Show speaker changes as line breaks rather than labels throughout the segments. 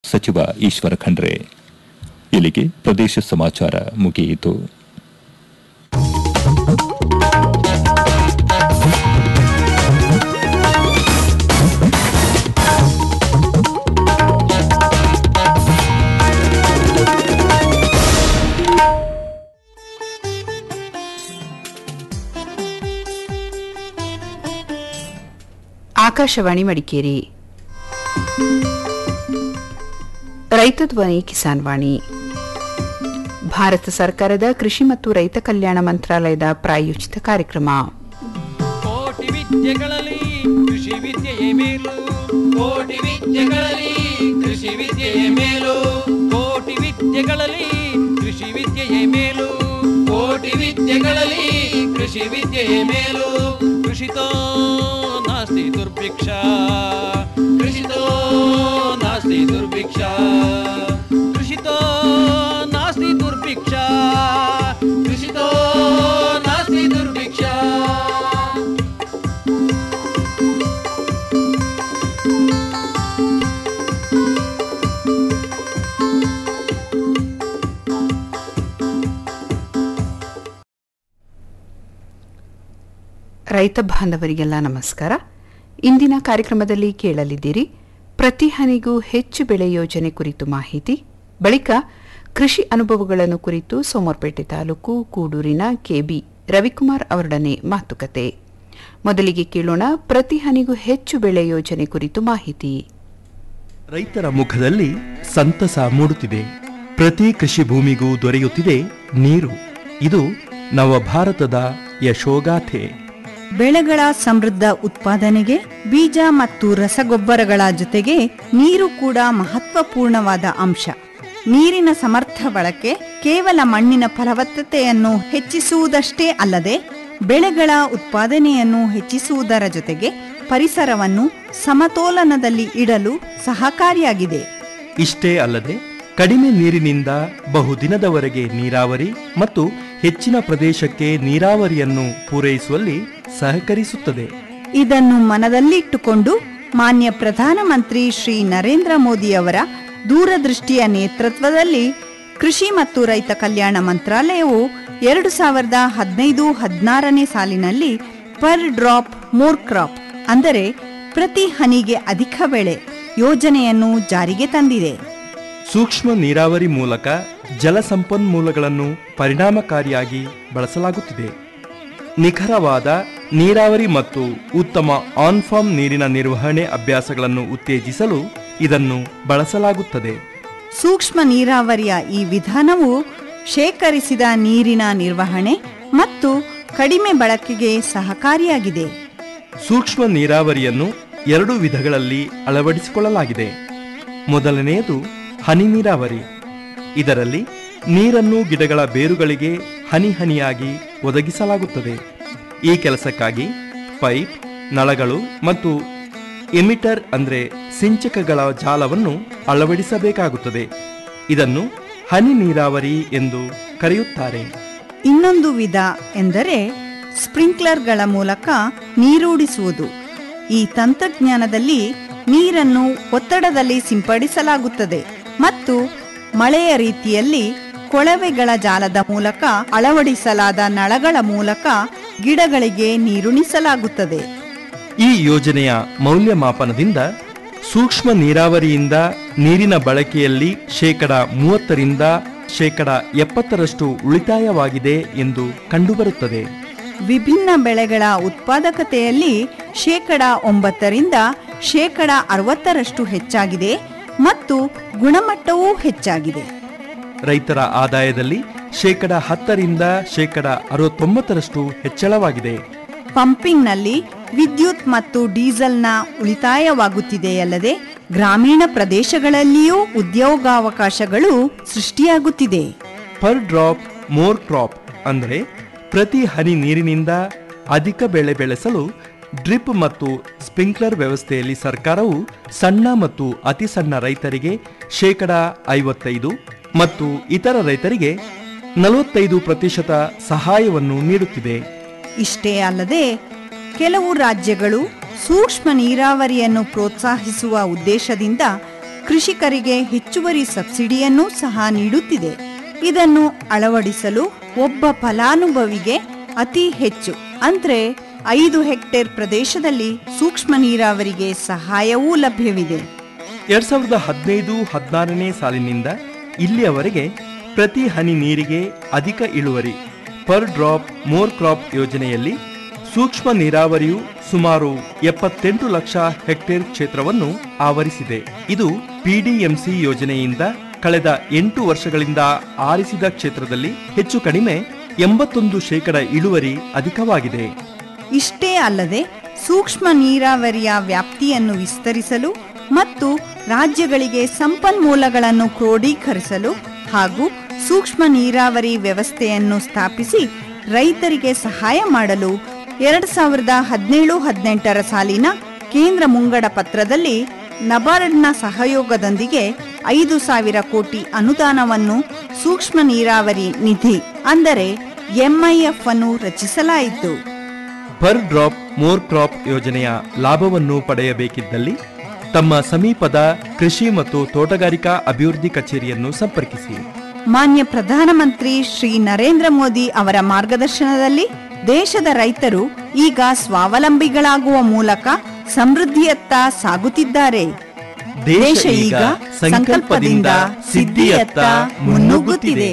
ಸಚಿವ ಈಶ್ವರ ಖಂಡ್ರೆ ಇಲ್ಲಿಗೆ ಪ್ರದೇಶ ಸಮಾಚಾರ ಮುಗಿಯಿತು
ಆಕಾಶವಾಣಿ ಮಡಿಕೇರಿ ರೈತ ಧ್ವನಿ ಕಿಸಾನ್ ವಾಣಿ ಭಾರತ ಸರ್ಕಾರದ ಕೃಷಿ ಮತ್ತು ರೈತ ಕಲ್ಯಾಣ ಮಂತ್ರಾಲಯದ ಪ್ರಾಯೋಜಿತ ಕಾರ್ಯಕ್ರಮ
ಕೋಟಿ ವಿದ್ಯೆಗಳಲ್ಲಿ ಕೃಷಿ ವಿದ್ಯೆಯೇ ಮೇಲು ಕೋಟಿ ವಿದ್ಯೆಗಳಲ್ಲಿ ಕೃಷಿ ವಿದ್ಯೆಯೇ ಮೇಲು ಕೋಟಿ ವಿದ್ಯೆಗಳಲ್ಲಿ ಕೃಷಿ ವಿದ್ಯೆಯೇ ಮೇಲು ಕೋಟಿ ವಿದ್ಯೆಗಳಲ್ಲಿ ಕೃಷಿ ವಿದ್ಯೆಯೇ ಮೇಲು ಕೃಷಿತೋ ನಾಸ್ತಿ ದುರ್ಭಿಕ್ಷ ಕೃಷಿತೋ ನಾಸ್ತಿ ದುರ್ಭಿಕ್ಷ ಕೃಷಿತೋ ನಾಸ್ತಿ ದುರ್ಭಿಕ್ಷ ಕೃಷಿತೋ ನಾಸ್ತಿ ದುರ್ಭಿಕ್ಷ
ರೈತ ಬಾಂಧವರಿಗೆಲ್ಲ ನಮಸ್ಕಾರ ಇಂದಿನ ಕಾರ್ಯಕ್ರಮದಲ್ಲಿ ಕೇಳಲಿದ್ದೀರಿ ಪ್ರತಿ ಹನಿಗೂ ಹೆಚ್ಚು ಬೆಳೆ ಯೋಜನೆ ಕುರಿತು ಮಾಹಿತಿ ಬಳಿಕ ಕೃಷಿ ಅನುಭವಗಳನ್ನು ಕುರಿತು ಸೋಮರ್ಪೇಟೆ ತಾಲೂಕು ಕೂಡೂರಿನ ಕೆಬಿ ರವಿಕುಮಾರ್ ಅವರೊಡನೆ ಮಾತುಕತೆ ಮೊದಲಿಗೆ ಕೇಳೋಣ ಪ್ರತಿ ಹನಿಗೂ ಹೆಚ್ಚು ಬೆಳೆ ಯೋಜನೆ ಕುರಿತು ಮಾಹಿತಿ
ರೈತರ ಮುಖದಲ್ಲಿ ಸಂತಸ ಮೂಡುತ್ತಿದೆ ಪ್ರತಿ ಕೃಷಿ ಭೂಮಿಗೂ ದೊರೆಯುತ್ತಿದೆ ನೀರು ಇದು ನವಭಾರತದ ಯಶೋಗಾಥೆ
ಬೆಳೆಗಳ ಸಮೃದ್ಧ ಉತ್ಪಾದನೆಗೆ ಬೀಜ ಮತ್ತು ರಸಗೊಬ್ಬರಗಳ ಜೊತೆಗೆ ನೀರು ಕೂಡ ಮಹತ್ವಪೂರ್ಣವಾದ ಅಂಶ ನೀರಿನ ಸಮರ್ಥ ಬಳಕೆ ಕೇವಲ ಮಣ್ಣಿನ ಫಲವತ್ತತೆಯನ್ನು ಹೆಚ್ಚಿಸುವುದಷ್ಟೇ ಅಲ್ಲದೆ ಬೆಳೆಗಳ ಉತ್ಪಾದನೆಯನ್ನು ಹೆಚ್ಚಿಸುವುದರ ಜೊತೆಗೆ ಪರಿಸರವನ್ನು ಸಮತೋಲನದಲ್ಲಿ ಇಡಲು ಸಹಕಾರಿಯಾಗಿದೆ
ಇಷ್ಟೇ ಅಲ್ಲದೆ ಕಡಿಮೆ ನೀರಿನಿಂದ ಬಹುದಿನದವರೆಗೆ ನೀರಾವರಿ ಮತ್ತು ಹೆಚ್ಚಿನ ಪ್ರದೇಶಕ್ಕೆ ನೀರಾವರಿಯನ್ನು ಪೂರೈಸುವಲ್ಲಿ ಸಹಕರಿಸುತ್ತದೆ
ಇದನ್ನು ಮನದಲ್ಲಿಟ್ಟುಕೊಂಡು ಮಾನ್ಯ ಪ್ರಧಾನಮಂತ್ರಿ ಶ್ರೀ ನರೇಂದ್ರ ಮೋದಿಯವರ ದೂರದೃಷ್ಟಿಯ ನೇತೃತ್ವದಲ್ಲಿ ಕೃಷಿ ಮತ್ತು ರೈತ ಕಲ್ಯಾಣ ಮಂತ್ರಾಲಯವು ಎರಡು ಸಾವಿರದ ಹದಿನೈದು ಹದಿನಾರನೇ ಸಾಲಿನಲ್ಲಿ ಪರ್ ಡ್ರಾಪ್ ಮೋರ್ ಕ್ರಾಪ್ ಅಂದರೆ ಪ್ರತಿ ಹನಿಗೆ ಅಧಿಕ ಬೆಳೆ ಯೋಜನೆಯನ್ನು ಜಾರಿಗೆ ತಂದಿದೆ
ಸೂಕ್ಷ್ಮ ನೀರಾವರಿ ಮೂಲಕ ಜಲ ಸಂಪನ್ಮೂಲಗಳನ್ನು ಪರಿಣಾಮಕಾರಿಯಾಗಿ ಬಳಸಲಾಗುತ್ತಿದೆ ನಿಖರವಾದ ನೀರಾವರಿ ಮತ್ತು ಉತ್ತಮ ಆನ್ ಫಾರ್ಮ್ ನೀರಿನ ನಿರ್ವಹಣೆ ಅಭ್ಯಾಸಗಳನ್ನು ಉತ್ತೇಜಿಸಲು ಇದನ್ನು ಬಳಸಲಾಗುತ್ತದೆ
ಸೂಕ್ಷ್ಮ ನೀರಾವರಿಯ ಈ ವಿಧಾನವು ಶೇಖರಿಸಿದ ನೀರಿನ ನಿರ್ವಹಣೆ ಮತ್ತು ಕಡಿಮೆ ಬಳಕೆಗೆ ಸಹಕಾರಿಯಾಗಿದೆ
ಸೂಕ್ಷ್ಮ ನೀರಾವರಿಯನ್ನು ಎರಡು ವಿಧಗಳಲ್ಲಿ ಅಳವಡಿಸಿಕೊಳ್ಳಲಾಗಿದೆ ಮೊದಲನೆಯದು ಹನಿ ನೀರಾವರಿ ಇದರಲ್ಲಿ ನೀರನ್ನು ಗಿಡಗಳ ಬೇರುಗಳಿಗೆ ಹನಿ ಹನಿಯಾಗಿ ಒದಗಿಸಲಾಗುತ್ತದೆ ಈ ಕೆಲಸಕ್ಕಾಗಿ ಪೈಪ್ ನಳಗಳು ಮತ್ತು ಎಮಿಟರ್ ಅಂದ್ರೆ ಸಿಂಚಕಗಳ ಜಾಲವನ್ನು ಅಳವಡಿಸಬೇಕಾಗುತ್ತದೆ ಇದನ್ನು ಹನಿ ನೀರಾವರಿ ಎಂದು ಕರೆಯುತ್ತಾರೆ
ಇನ್ನೊಂದು ವಿಧ ಎಂದರೆ ಸ್ಪ್ರಿಂಕ್ಲರ್ಗಳ ಮೂಲಕ ನೀರೂಡಿಸುವುದು ಈ ತಂತ್ರಜ್ಞಾನದಲ್ಲಿ ನೀರನ್ನು ಒತ್ತಡದಲ್ಲಿ ಸಿಂಪಡಿಸಲಾಗುತ್ತದೆ ಮತ್ತು ಮಳೆಯ ರೀತಿಯಲ್ಲಿ ಕೊಳವೆಗಳ ಜಾಲದ ಮೂಲಕ ಅಳವಡಿಸಲಾದ ನಳಗಳ ಮೂಲಕ ಗಿಡಗಳಿಗೆ ನೀರುಣಿಸಲಾಗುತ್ತದೆ
ಈ ಯೋಜನೆಯ ಮೌಲ್ಯಮಾಪನದಿಂದ ಸೂಕ್ಷ್ಮ ನೀರಾವರಿಯಿಂದ ನೀರಿನ ಬಳಕೆಯಲ್ಲಿ ಶೇಕಡ ಮೂವತ್ತರಿಂದ ಶೇಕಡ ಎಪ್ಪತ್ತರಷ್ಟು ಉಳಿತಾಯವಾಗಿದೆ ಎಂದು ಕಂಡುಬರುತ್ತದೆ
ವಿಭಿನ್ನ ಬೆಳೆಗಳ ಉತ್ಪಾದಕತೆಯಲ್ಲಿ ಶೇಕಡ ಒಂಬತ್ತರಿಂದ ಶೇಕಡ ಅರವತ್ತರಷ್ಟು ಹೆಚ್ಚಾಗಿದೆ ಮತ್ತು ಗುಣಮಟ್ಟವೂ ಹೆಚ್ಚಾಗಿದೆ
ರೈತರ ಆದಾಯದಲ್ಲಿ ಶೇಕಡ ಹತ್ತರಿಂದ ಶೇಕಡ ಅರವತ್ತೊಂಬತ್ತರಷ್ಟು ಹೆಚ್ಚಳವಾಗಿದೆ
ಪಂಪಿಂಗ್ನಲ್ಲಿ ವಿದ್ಯುತ್ ಮತ್ತು ಡೀಸೆಲ್ನ ಉಳಿತಾಯವಾಗುತ್ತಿದೆಯಲ್ಲದೆ ಗ್ರಾಮೀಣ ಪ್ರದೇಶಗಳಲ್ಲಿಯೂ ಉದ್ಯೋಗಾವಕಾಶಗಳು ಸೃಷ್ಟಿಯಾಗುತ್ತಿದೆ
ಪರ್ ಡ್ರಾಪ್ ಮೋರ್ ಕ್ರಾಪ್ ಅಂದರೆ ಪ್ರತಿ ಹನಿ ನೀರಿನಿಂದ ಅಧಿಕ ಬೆಳೆ ಬೆಳೆಸಲು ಡ್ರಿಪ್ ಮತ್ತು ಸ್ಪ್ರಿಂಕ್ಲರ್ ವ್ಯವಸ್ಥೆಯಲ್ಲಿ ಸರ್ಕಾರವು ಸಣ್ಣ ಮತ್ತು ಅತಿ ಸಣ್ಣ ರೈತರಿಗೆ ಶೇಕಡ ಐವತ್ತೈದು ಮತ್ತು ಇತರ ರೈತರಿಗೆ ನಲವತ್ತೈದು ಪ್ರತಿಶತ ಸಹಾಯವನ್ನು ನೀಡುತ್ತಿದೆ
ಇಷ್ಟೇ ಅಲ್ಲದೆ ಕೆಲವು ರಾಜ್ಯಗಳು ಸೂಕ್ಷ್ಮ ನೀರಾವರಿಯನ್ನು ಪ್ರೋತ್ಸಾಹಿಸುವ ಉದ್ದೇಶದಿಂದ ಕೃಷಿಕರಿಗೆ ಹೆಚ್ಚುವರಿ ಸಬ್ಸಿಡಿಯನ್ನೂ ಸಹ ನೀಡುತ್ತಿದೆ ಇದನ್ನು ಅಳವಡಿಸಲು ಒಬ್ಬ ಫಲಾನುಭವಿಗೆ ಅತಿ ಹೆಚ್ಚು ಅಂದ್ರೆ ಐದು ಹೆಕ್ಟೇರ್ ಪ್ರದೇಶದಲ್ಲಿ ಸೂಕ್ಷ್ಮ ನೀರಾವರಿಗೆ ಸಹಾಯವೂ ಲಭ್ಯವಿದೆ
ಎರಡ್ ಸಾವಿರದ ಹದಿನೈದು ಹದಿನಾರನೇ ಸಾಲಿನಿಂದ ಇಲ್ಲಿಯವರೆಗೆ ಪ್ರತಿ ಹನಿ ನೀರಿಗೆ ಅಧಿಕ ಇಳುವರಿ ಪರ್ ಡ್ರಾಪ್ ಮೋರ್ ಕ್ರಾಪ್ ಯೋಜನೆಯಲ್ಲಿ ಸೂಕ್ಷ್ಮ ನೀರಾವರಿಯು ಸುಮಾರು ಎಪ್ಪತ್ತೆಂಟು ಲಕ್ಷ ಹೆಕ್ಟೇರ್ ಕ್ಷೇತ್ರವನ್ನು ಆವರಿಸಿದೆ ಇದು ಪಿಡಿಎಂಸಿ ಯೋಜನೆಯಿಂದ ಕಳೆದ ಎಂಟು ವರ್ಷಗಳಿಂದ ಆರಿಸಿದ ಕ್ಷೇತ್ರದಲ್ಲಿ ಹೆಚ್ಚು ಕಡಿಮೆ ಎಂಬತ್ತೊಂದು ಶೇಕಡ ಇಳುವರಿ ಅಧಿಕವಾಗಿದೆ
ಇಷ್ಟೇ ಅಲ್ಲದೆ ಸೂಕ್ಷ್ಮ ನೀರಾವರಿಯ ವ್ಯಾಪ್ತಿಯನ್ನು ವಿಸ್ತರಿಸಲು ಮತ್ತು ರಾಜ್ಯಗಳಿಗೆ ಸಂಪನ್ಮೂಲಗಳನ್ನು ಕ್ರೋಢೀಕರಿಸಲು ಹಾಗೂ ಸೂಕ್ಷ್ಮ ನೀರಾವರಿ ವ್ಯವಸ್ಥೆಯನ್ನು ಸ್ಥಾಪಿಸಿ ರೈತರಿಗೆ ಸಹಾಯ ಮಾಡಲು ಎರಡ್ ಸಾವಿರದ ಹದಿನೇಳು ಹದಿನೆಂಟರ ಸಾಲಿನ ಕೇಂದ್ರ ಮುಂಗಡ ಪತ್ರದಲ್ಲಿ ನಬಾರ್ಡ್ನ ಸಹಯೋಗದೊಂದಿಗೆ ಐದು ಸಾವಿರ ಕೋಟಿ ಅನುದಾನವನ್ನು ಸೂಕ್ಷ್ಮ ನೀರಾವರಿ ನಿಧಿ ಅಂದರೆ ಎಂಐಎಫ್ ಅನ್ನು ರಚಿಸಲಾಯಿತು
ಪರ್ ಡ್ರಾಪ್ ಮೋರ್ ಕ್ರಾಪ್ ಯೋಜನೆಯ ಲಾಭವನ್ನು ಪಡೆಯಬೇಕಿದ್ದಲ್ಲಿ ತಮ್ಮ ಸಮೀಪದ ಕೃಷಿ ಮತ್ತು ತೋಟಗಾರಿಕಾ ಅಭಿವೃದ್ಧಿ ಕಚೇರಿಯನ್ನು ಸಂಪರ್ಕಿಸಿ
ಮಾನ್ಯ ಪ್ರಧಾನಮಂತ್ರಿ ಶ್ರೀ ನರೇಂದ್ರ ಮೋದಿ ಅವರ ಮಾರ್ಗದರ್ಶನದಲ್ಲಿ ದೇಶದ ರೈತರು ಈಗ ಸ್ವಾವಲಂಬಿಗಳಾಗುವ ಮೂಲಕ ಸಮೃದ್ಧಿಯತ್ತ ಸಾಗುತ್ತಿದ್ದಾರೆ ದೇಶ ಈಗ ಸಂಕಲ್ಪದಿಂದ ಸಿದ್ಧಿಯತ್ತ ಮುನ್ನುಗ್ಗುತ್ತಿದೆ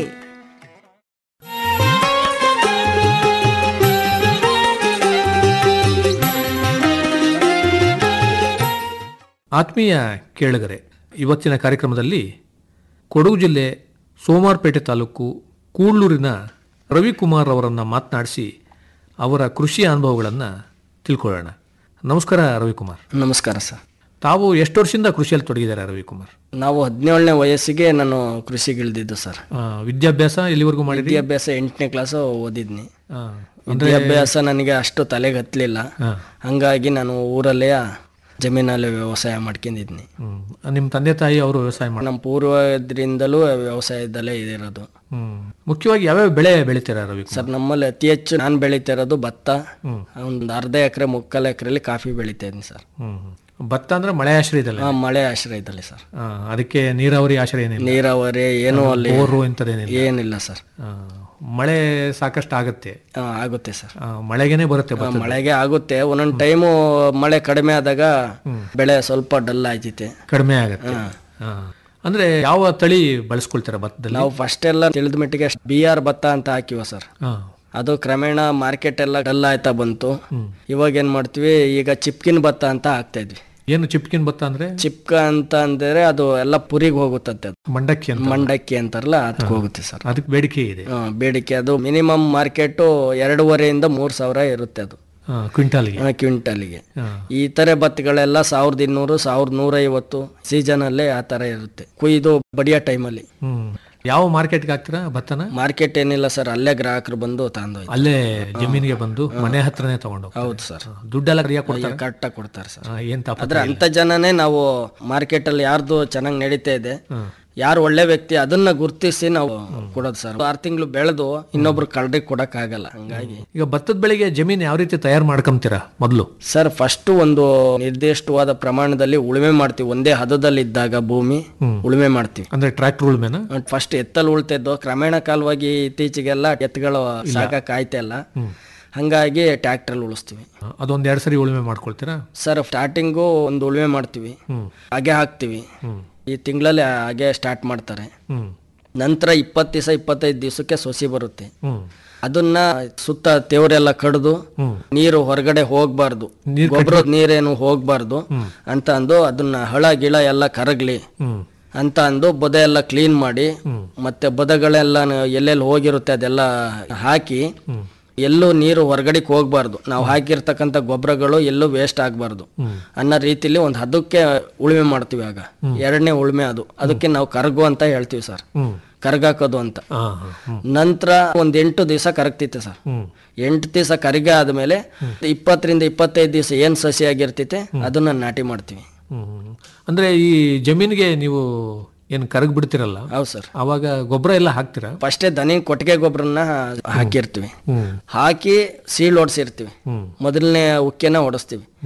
ಆತ್ಮೀಯ ಕೇಳುಗರೆ ಇವತ್ತಿನ ಕಾರ್ಯಕ್ರಮದಲ್ಲಿ ಕೊಡಗು ಜಿಲ್ಲೆ ಸೋಮಾರ್ಪೇಟೆ ತಾಲೂಕು ಕೂಡ್ಲೂರಿನ ರವಿಕುಮಾರ್ ಅವರನ್ನು ಮಾತನಾಡಿಸಿ ಅವರ ಕೃಷಿ ಅನುಭವಗಳನ್ನು ತಿಳ್ಕೊಳ್ಳೋಣ ನಮಸ್ಕಾರ ರವಿಕುಮಾರ್
ನಮಸ್ಕಾರ ಸರ್
ತಾವು ಎಷ್ಟು ವರ್ಷದಿಂದ ಕೃಷಿಯಲ್ಲಿ ತೊಡಗಿದ್ದಾರೆ ರವಿಕುಮಾರ್
ನಾವು ಹದಿನೇಳನೇ ವಯಸ್ಸಿಗೆ ನಾನು ಕೃಷಿಗಿಳಿದಿದ್ದು ಸರ್
ಆ, ವಿದ್ಯಾಭ್ಯಾಸ ಎಲ್ಲಿವರೆಗೂ ಮಾಡಿದ್ರಿ
ವಿದ್ಯಾಭ್ಯಾಸ ಎಂಟನೇ ಕ್ಲಾಸು ಓದಿದ್ನಿ
ಆ,
ವಿದ್ಯಾಭ್ಯಾಸ ನನಗೆ ಅಷ್ಟು ತಲೆಗೆ ಹತ್ತಲಿಲ್ಲ ಹಂಗಾಗಿ ನಾನು ಊರಲ್ಲೇ ಜಮೀನಲ್ಲಿ ವ್ಯವಸಾಯ ಮಾಡ್ಕೊಂಡಿದ್ನಿ
ಹ್ಮ್. ನಿಮ್ಮ ತಂದೆ ತಾಯಿ ಅವರು ವ್ಯವಸಾಯ ಮಾಡಿ
ನಮ್ಮ ಪೂರ್ವದ್ರಿಂದಲೂ ವ್ಯವಸಾಯದಲ್ಲೇ ಇದಿರೋದು
ಹ್ಮ್. ಮುಖ್ಯವಾಗಿ ಯಾವ್ಯಾವ ಬೆಳೆ ಬೆಳಿತೀರಾ ರವಿಕುಮಾರ್
ಸರ್ ನಮ್ಮಲ್ಲಿ ಅತಿ ಹೆಚ್ಚು ನಾನು ಬೆಳೀತಾ ಇರೋದು ಭತ್ತ ಒಂದು ಅರ್ಧ ಎಕರೆ ಮುಕ್ಕಾಲು ಎಕರೆಲಿ ಕಾಫಿ ಬೆಳೀತಾ ಇದ್ದೀನಿ ಸರ್
ಹ್ಮ್. ಭತ್ತ ಅಂದ್ರೆ ಮಳೆ ಆಶ್ರಯದಲ್ಲ
ಆ, ಮಳೆ ಆಶ್ರಯದಲ್ಲಿ ಸರ್
ಆ, ಅದಕ್ಕೆ ನೀರಾವರಿ ಆಶ್ರಯ ಏನಿಲ್ಲ
ನೀರಾವರಿ ಏನೂ ಅಲ್ಲಿ
ಬೋರು ಇಂಥದ್ದೇನಿಲ್ಲ
ಏನಿಲ್ಲ ಸರ್
ಆ, ಮಳೆ ಸಾಕಷ್ಟು ಆಗತ್ತೆ
ಆ, ಆಗುತ್ತೆ ಸರ್
ಆ, ಮಳೆಗೇನೆ ಬರುತ್ತೆ
ಆ,
ಭತ್ತ
ಮಳೆಗೆ ಆಗುತ್ತೆ ಒಂದೊಂದು ಟೈಮು ಮಳೆ ಕಡಿಮೆ ಆದಾಗ ಬೆಳೆ ಸ್ವಲ್ಪ ಡಲ್ ಆಯ್ತೈತೆ
ಕಡಿಮೆ ಆಗತ್ತೆ ಆ. ಅಂದ್ರೆ ಯಾವ ತಳಿ ಬಳಸ್ಕೊಳ್ತೀರಾ ಭತ್ತದಲ್ಲಿ
ನಾವು ಫಸ್ಟ್ ಎಲ್ಲ ತಿಳಿದ ಮಟ್ಟಿಗೆ ಬಿ ಆರ್ ಭತ್ತ ಅಂತ ಹಾಕಿವ ಸರ್
ಆ,
ಅದು ಕ್ರಮೇಣ ಮಾರ್ಕೆಟ್ ಎಲ್ಲ ಡಲ್ ಆಯ್ತಾ ಬಂತು ಇವಾಗ ಏನ್ ಮಾಡ್ತೀವಿ ಈಗ ಚಿಪ್ಕಿನ ಭತ್ತ ಅಂತ ಹಾಕ್ತಾ ಇದ್ವಿ
ಏನು ಚಿಪ್ಕಿನ್ ಭತ್ತ ಅಂದ್ರೆ
ಚಿಪ್ಕ ಅಂತ ಅಂದ್ರೆ ಅದು ಎಲ್ಲ ಪುರಿಗೆ ಹೋಗುತ್ತಂತೆ ಅದು
ಮಂಡಕ್ಕಿ ಅಂತ
ಮಂಡಕ್ಕಿ ಅಂತಾರಲ್ಲ ಅದಕ್ಕೆ ಹೋಗುತ್ತೆ ಸರ್
ಅದಕ್ಕೆ ಬೇಡಿಕೆ ಇದೆ
ಆ, ಬೇಡಿಕೆ ಅದು ಮಿನಿಮಮ್ ಮಾರ್ಕೆಟ್ ಎರಡೂವರೆಯಿಂದ ಮೂರ್ ಸಾವಿರ ಇರುತ್ತೆ ಅದು
ಆ, ಕ್ವಿಂಟಾಲ್ಗೆ
ಆ, ಕ್ವಿಂಟಲ್ಗೆ
ಆ,
ಈ ತರ ಭತ್ತಗಳೆಲ್ಲ ಸಾವಿರದ ಇನ್ನೂರು ಸಾವಿರದ ನೂರೈವತ್ತು ಸೀಸನ್ ಅಲ್ಲೇ ಆ ತರ ಇರುತ್ತೆ ಕುಯ್ದು ಬಡಿಯೋ ಟೈಮಲ್ಲಿ
ಹ್ಮ್ ಯಾವ ಮಾರ್ಕೆಟ್ಗೆ ಹಾಕ್ತೀರಾ ಭತ್ತನ
ಮಾರ್ಕೆಟ್ ಏನಿಲ್ಲ ಸರ್ ಅಲ್ಲೇ ಗ್ರಾಹಕರು ಬಂದು ತಗೊಂಡೋಯ್ತು
ಅಲ್ಲೇ ಜಮೀನಿಗೆ ಬಂದು ಮನೆ ಹತ್ರನೇ ತಗೊಂಡು
ಹೌದು ಸರ್
ದುಡ್ಡೆಲ್ಲ ಸರಿಯಾಗಿ ಕೊಡ್ತಾರೆ
ಕರೆಕ್ಟಾಗಿ ಕೊಡ್ತಾರೆ ಸರ್
ಆ, ಏನ್ ತಾಪ
ಆದ್ರೆ ಅಂತ ಜನನೇ ನಾವು ಮಾರ್ಕೆಟ್ ಅಲ್ಲಿ ಯಾರ್ದು ಚೆನ್ನಾಗಿ ನಡೀತಾ ಇದೆ ಯಾರು ಒಳ್ಳೆ ವ್ಯಕ್ತಿ ಅದನ್ನ ಗುರ್ತಿಸಿ ನಾವು ಕೊಡೋದು ಸರ್ ಆರು ತಿಂಗಳು ಬೆಳೆದು ಇನ್ನೊಬ್ರು ಕಳ್ರಿಗೆ ಕೊಡಕ್ ಆಗಲ್ಲ ಹಂಗಾಗಿ
ಈಗ ಭತ್ತದ ಬೆಳೆಗೆ ಜಮೀನ್ ಯಾವ ರೀತಿ ತಯಾರು ಮಾಡ್ಕೊಂತೀರಾ ಮೊದಲು
ಸರ್ ಫಸ್ಟ್ ಒಂದು ನಿರ್ದಿಷ್ಟವಾದ ಪ್ರಮಾಣದಲ್ಲಿ ಉಳುಮೆ ಮಾಡ್ತೀವಿ ಒಂದೇ ಹದದಲ್ಲಿ ಇದ್ದಾಗ ಭೂಮಿ ಉಳುಮೆ ಮಾಡ್ತೀವಿ
ಅಂದ್ರೆ ಟ್ರ್ಯಾಕ್ಟರ್ ಉಳ್ಮೆನ
ಫಸ್ಟ್ ಎತ್ತಲ್ಲಿ ಉಳ್ತಿದ್ದು ಕ್ರಮೇಣ ಕಾಲವಾಗಿ ಇತ್ತೀಚೆಗೆಲ್ಲ ಎತ್ತುಗಳು ಸಾಕಕ್ ಆಯ್ತಾ ಇಲ್ಲ ಹಂಗಾಗಿ ಟ್ರ್ಯಾಕ್ಟರ್ ಉಳಿಸ್ತೀವಿ
ಅದೊಂದ್ ಎರಡ್ ಸರಿ ಉಳುಮೆ ಮಾಡ್ಕೊಳ್ತೀರಾ
ಸರ್ ಸ್ಟಾರ್ಟಿಂಗು ಒಂದು ಉಳುಮೆ ಮಾಡ್ತೀವಿ ಹಾಗೆ ಹಾಕ್ತಿವಿ ಈ ತಿಂಗಳಲ್ಲಿ ಹಾಗೆ ಸ್ಟಾರ್ಟ್ ಮಾಡ್ತಾರೆ
ಹ್ಮ್
ನಂತರ ಇಪ್ಪತ್ತು ದಿವಸ ಇಪ್ಪತ್ತೈದು ದಿವಸಕ್ಕೆ ಸೊಸಿ ಬರುತ್ತೆ
ಹ್ಮ್
ಅದನ್ನ ಸುತ್ತ ತೇವರೆಲ್ಲ ಕಡ್ದು ನೀರು ಹೊರಗಡೆ ಹೋಗ್ಬಾರ್ದು ಗೊಬ್ಬರದ ನೀರೇನು ಹೋಗ್ಬಾರ್ದು ಅಂತ ಅಂದು ಅದನ್ನ ಹಳ ಗಿಳ ಎಲ್ಲ ಕರಗ್ಲಿ
ಹ್ಮ್
ಅಂತ ಅಂದು ಬೊದ ಎಲ್ಲ ಕ್ಲೀನ್ ಮಾಡಿ ಮತ್ತೆ ಬೊದಗಳೆಲ್ಲ ಎಲ್ಲೆಲ್ಲಿ ಹೋಗಿರುತ್ತೆ ಅದೆಲ್ಲ ಹಾಕಿ ಎಲ್ಲೂ ನೀರು ಹೊರಗಡೆಗೆ ಹೋಗ್ಬಾರ್ದು ನಾವು ಹಾಕಿರ್ತಕ್ಕಂಥ ಗೊಬ್ಬರಗಳು ಎಲ್ಲೂ ವೇಸ್ಟ್ ಆಗಬಾರ್ದು ಅನ್ನೋ ರೀತಿಲಿ ಒಂದು ಹದಕ್ಕೆ ಉಳುಮೆ ಮಾಡ್ತೀವಿ ಆಗ ಎರಡನೇ ಉಳುಮೆ ಅದು ಅದಕ್ಕೆ ನಾವು ಕರಗು ಅಂತ ಹೇಳ್ತೀವಿ ಸರ್
ಹ್ಮ್
ಕರಗಾಕೋದು ಅಂತ
ಆ, ಹಾ, ಹ್ಮ್
ನಂತರ ಒಂದ್ ಎಂಟು ದಿವಸ ಕರಗ್ತೈತೆ ಸರ್
ಹ್ಮ್
ಎಂಟು ದಿವಸ ಕರಗ ಆದ್ಮೇಲೆ ಇಪ್ಪತ್ತರಿಂದ ಇಪ್ಪತ್ತೈದು ದಿವಸ ಏನ್ ಸಸಿ ಆಗಿರ್ತೈತೆ ಅದನ್ನ ನಾಟಿ ಮಾಡ್ತೀವಿ
ಹ್ಮ್ ಅಂದ್ರೆ ಈ ಜಮೀನಿಗೆ ನೀವು ಏನ್ ಕರಗ್ ಬಿಡ್ತಿರಲ್ಲ
ಹೌದು ಸರ್
ಅವಾಗ ಗೊಬ್ಬರ ಎಲ್ಲ ಹಾಕ್ತೀರಾ
ಫಸ್ಟೇ ದನಿ ಕೊಟ್ಟಿಗೆ ಗೊಬ್ಬರನ್ನ ಹಾಕಿರ್ತೀವಿ
ಹ್ಮ್
ಹಾಕಿ ಸೀಳ್ ಹೊಡ್ಸಿರ್ತೀವಿ ಮೊದಲನೇ ಉಕ್ಕೆನ ಹೊಡಿಸ್ತೀವಿ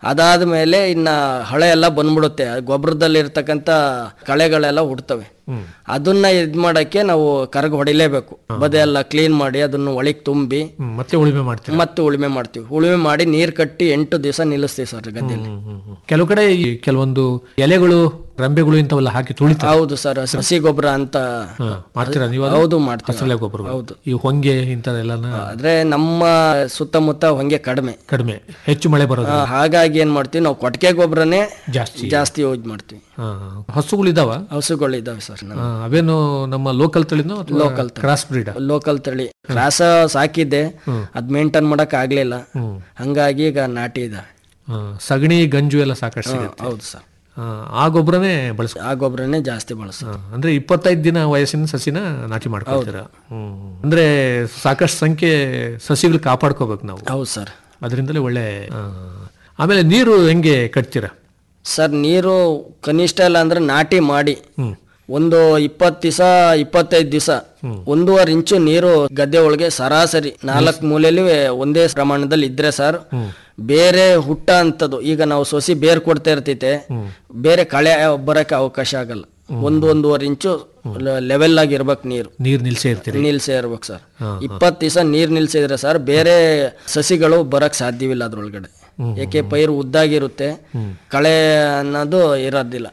ಅದಾದ ಮೇಲೆ ಇನ್ನ ಹಳೆ ಎಲ್ಲ ಬಂದ್ಬಿಡುತ್ತೆ ಗೊಬ್ಬರದಲ್ಲಿ ಇರ್ತಕ್ಕಂಥ ಕಳೆಗಳೆಲ್ಲ ಹುಡ್ತವೆ ಅದನ್ನ ಇದ್ ಮಾಡಕ್ಕೆ ನಾವು ಕರಗ ಹೊಡಿಲೇಬೇಕು ಬದೆ ಎಲ್ಲ ಕ್ಲೀನ್ ಮಾಡಿ ಅದನ್ನು ಒಳಗೆ ತುಂಬಿ
ಹ್ಮ್, ಮತ್ತೆ ಉಳುಮೆ ಮಾಡ್ತೀರಾ
ಮತ್ತೆ ಉಳುಮೆ ಮಾಡ್ತೀವಿ ಉಳುಮೆ ಮಾಡಿ ನೀರ್ ಕಟ್ಟಿ ಎಂಟು ದಿವಸ ನಿಲ್ಲಿಸ್ತೀವಿ ಸರ್ ಗದ್ದೆಯಲ್ಲಿ
ಹ್ಮ್, ಹ್ಮ್, ಹ್ಮ್. ಕೆಲವು ಕಡೆ ಈ ಕೆಲವೊಂದು ಎಲೆಗಳು ರಂಬೆಗಳು ಇಂಥವೆಲ್ಲ ಹಾಕಿ ತುಳಿತಾರೆ
ಹೌದು ಸರ್ ಹಸಿ ಗೊಬ್ಬರ ಅಂತ
ಹಾ, ಮಾಡ್ತೀರಾ ನೀವು ಅದು?
ಹೌದು ಮಾಡ್ತೀವಿ
ಹಸಳೆ ಗೊಬ್ಬರ
ಹೌದು.
ಈ ಹೊಂಗೆ ಇಂಥದೆಲ್ಲನ
ಆದ್ರೆ ನಮ್ಮ ಸುತ್ತಮುತ್ತ ಹೊಂಗೆ ಕಡಿಮೆ
ಕಡಿಮೆ ಹೆಚ್ಚು ಮಳೆ ಬರೋದು
ಆ, ಹಾಗಾಗಿ ಏನ್ ಮಾಡ್ತೀವಿ ನಾವು ಕೊಟ್ಟಿಗೆ ಗೊಬ್ಬರನೇ
ಜಾಸ್ತಿ
ಜಾಸ್ತಿ ಯೂಸ್ ಮಾಡ್ತೀವಿ
ಹಾ, ಹಸುಗಳಿದಾವ
ಹಸುಗಳು ಇದಾವೆ ಸರ್
ಆ, ಅವೇನು ನಮ್ಮ ಲೋಕಲ್ ತಳಿನೋ
Local ತಳಿ.
ಕ್ರಾಸ್ ಬ್ರೀಡ್
ಲೋಕಲ್ ತಳಿ ರಾಸ ಸಾಕಿದ್ದೆ ಅದ್ ಮೇಂಟೈನ್ ಮಾಡಕ್ ಆಗ್ಲಿಲ್ಲ ಹಂಗಾಗಿ ಈಗ ನಾಟಿ ಇದಾವೆ
ಸಗಣಿ ಗಂಜು ಎಲ್ಲ ಸಾಕಷ್ಟು ಸಿಗುತ್ತೆ
ಹೌದು ಸರ್
ಆ, ಆ ಗೊಬ್ಬರನೇ ಬಳಸ್
ಆ ಗೊಬ್ಬರನೇ ಜಾಸ್ತಿ ಬಳಸ
ಅಂದ್ರೆ ಇಪ್ಪತ್ತೈದು ದಿನ ವಯಸ್ಸಿನ ಸಸಿನ ನಾಟಿ ಮಾಡ್ಕೊಳ್ತೀರಾ ಹ್ಮ್ ಅಂದ್ರೆ ಸಾಕಷ್ಟು ಸಂಖ್ಯೆ ಸಸಿಗಳು ಕಾಪಾಡ್ಕೋಬೇಕು ನಾವು
ಹೌದು ಸರ್
ಅದರಿಂದಲೇ ಒಳ್ಳೆ ಆ, ಆಮೇಲೆ ನೀರು ಹೆಂಗೆ ಕಟ್ತೀರಾ
ಸರ್ ನೀರು ಕನಿಷ್ಠ ಇಲ್ಲ ಅಂದ್ರೆ ನಾಟಿ ಮಾಡಿ ಒಂದು ಇಪ್ಪತ್ತು ದಿವಸ ಇಪ್ಪತ್ತೈದು ದಿವಸ ಒಂದೂವರೆ ಇಂಚು ನೀರು ಗದ್ದೆ ಒಳಗೆ ಸರಾಸರಿ ನಾಲ್ಕು ಮೂಲೆಯಲ್ಲಿ ಒಂದೇ ಪ್ರಮಾಣದಲ್ಲಿ ಇದ್ರೆ ಸರ್ ಬೇರೆ ಹುಟ್ಟ ಅಂತದ್ದು ಈಗ ನಾವು ಸೊಸಿ ಬೇರ್ ಕೊಡ್ತಾ ಇರ್ತೈತೆ ಬೇರೆ ಕಳೆ ಬರಕ್ಕೆ ಅವಕಾಶ ಆಗಲ್ಲ ಒಂದು ಒಂದೂವರೆ ಇಂಚು ಲೆವೆಲ್ ಆಗಿ ಇರ್ಬೇಕು ನೀರು
ನೀರು ನಿಲ್ಸೇ ಇರ್ತೀರಿ
ನಿಲ್ಸೇ ಇರ್ಬೇಕು ಸರ್ ಇಪ್ಪತ್ತು ದಿವಸ ನೀರ್ ನಿಲ್ಸಿದ್ರೆ ಸರ್ ಬೇರೆ ಸಸಿಗಳು ಬರಕ್ ಸಾಧ್ಯವಿಲ್ಲ ಅದ್ರೊಳಗಡೆ ಯಾಕೆ ಪೈರು ಉದ್ದಾಗಿರುತ್ತೆ ಕಳೆ ಅನ್ನೋದು ಇರೋದಿಲ್ಲ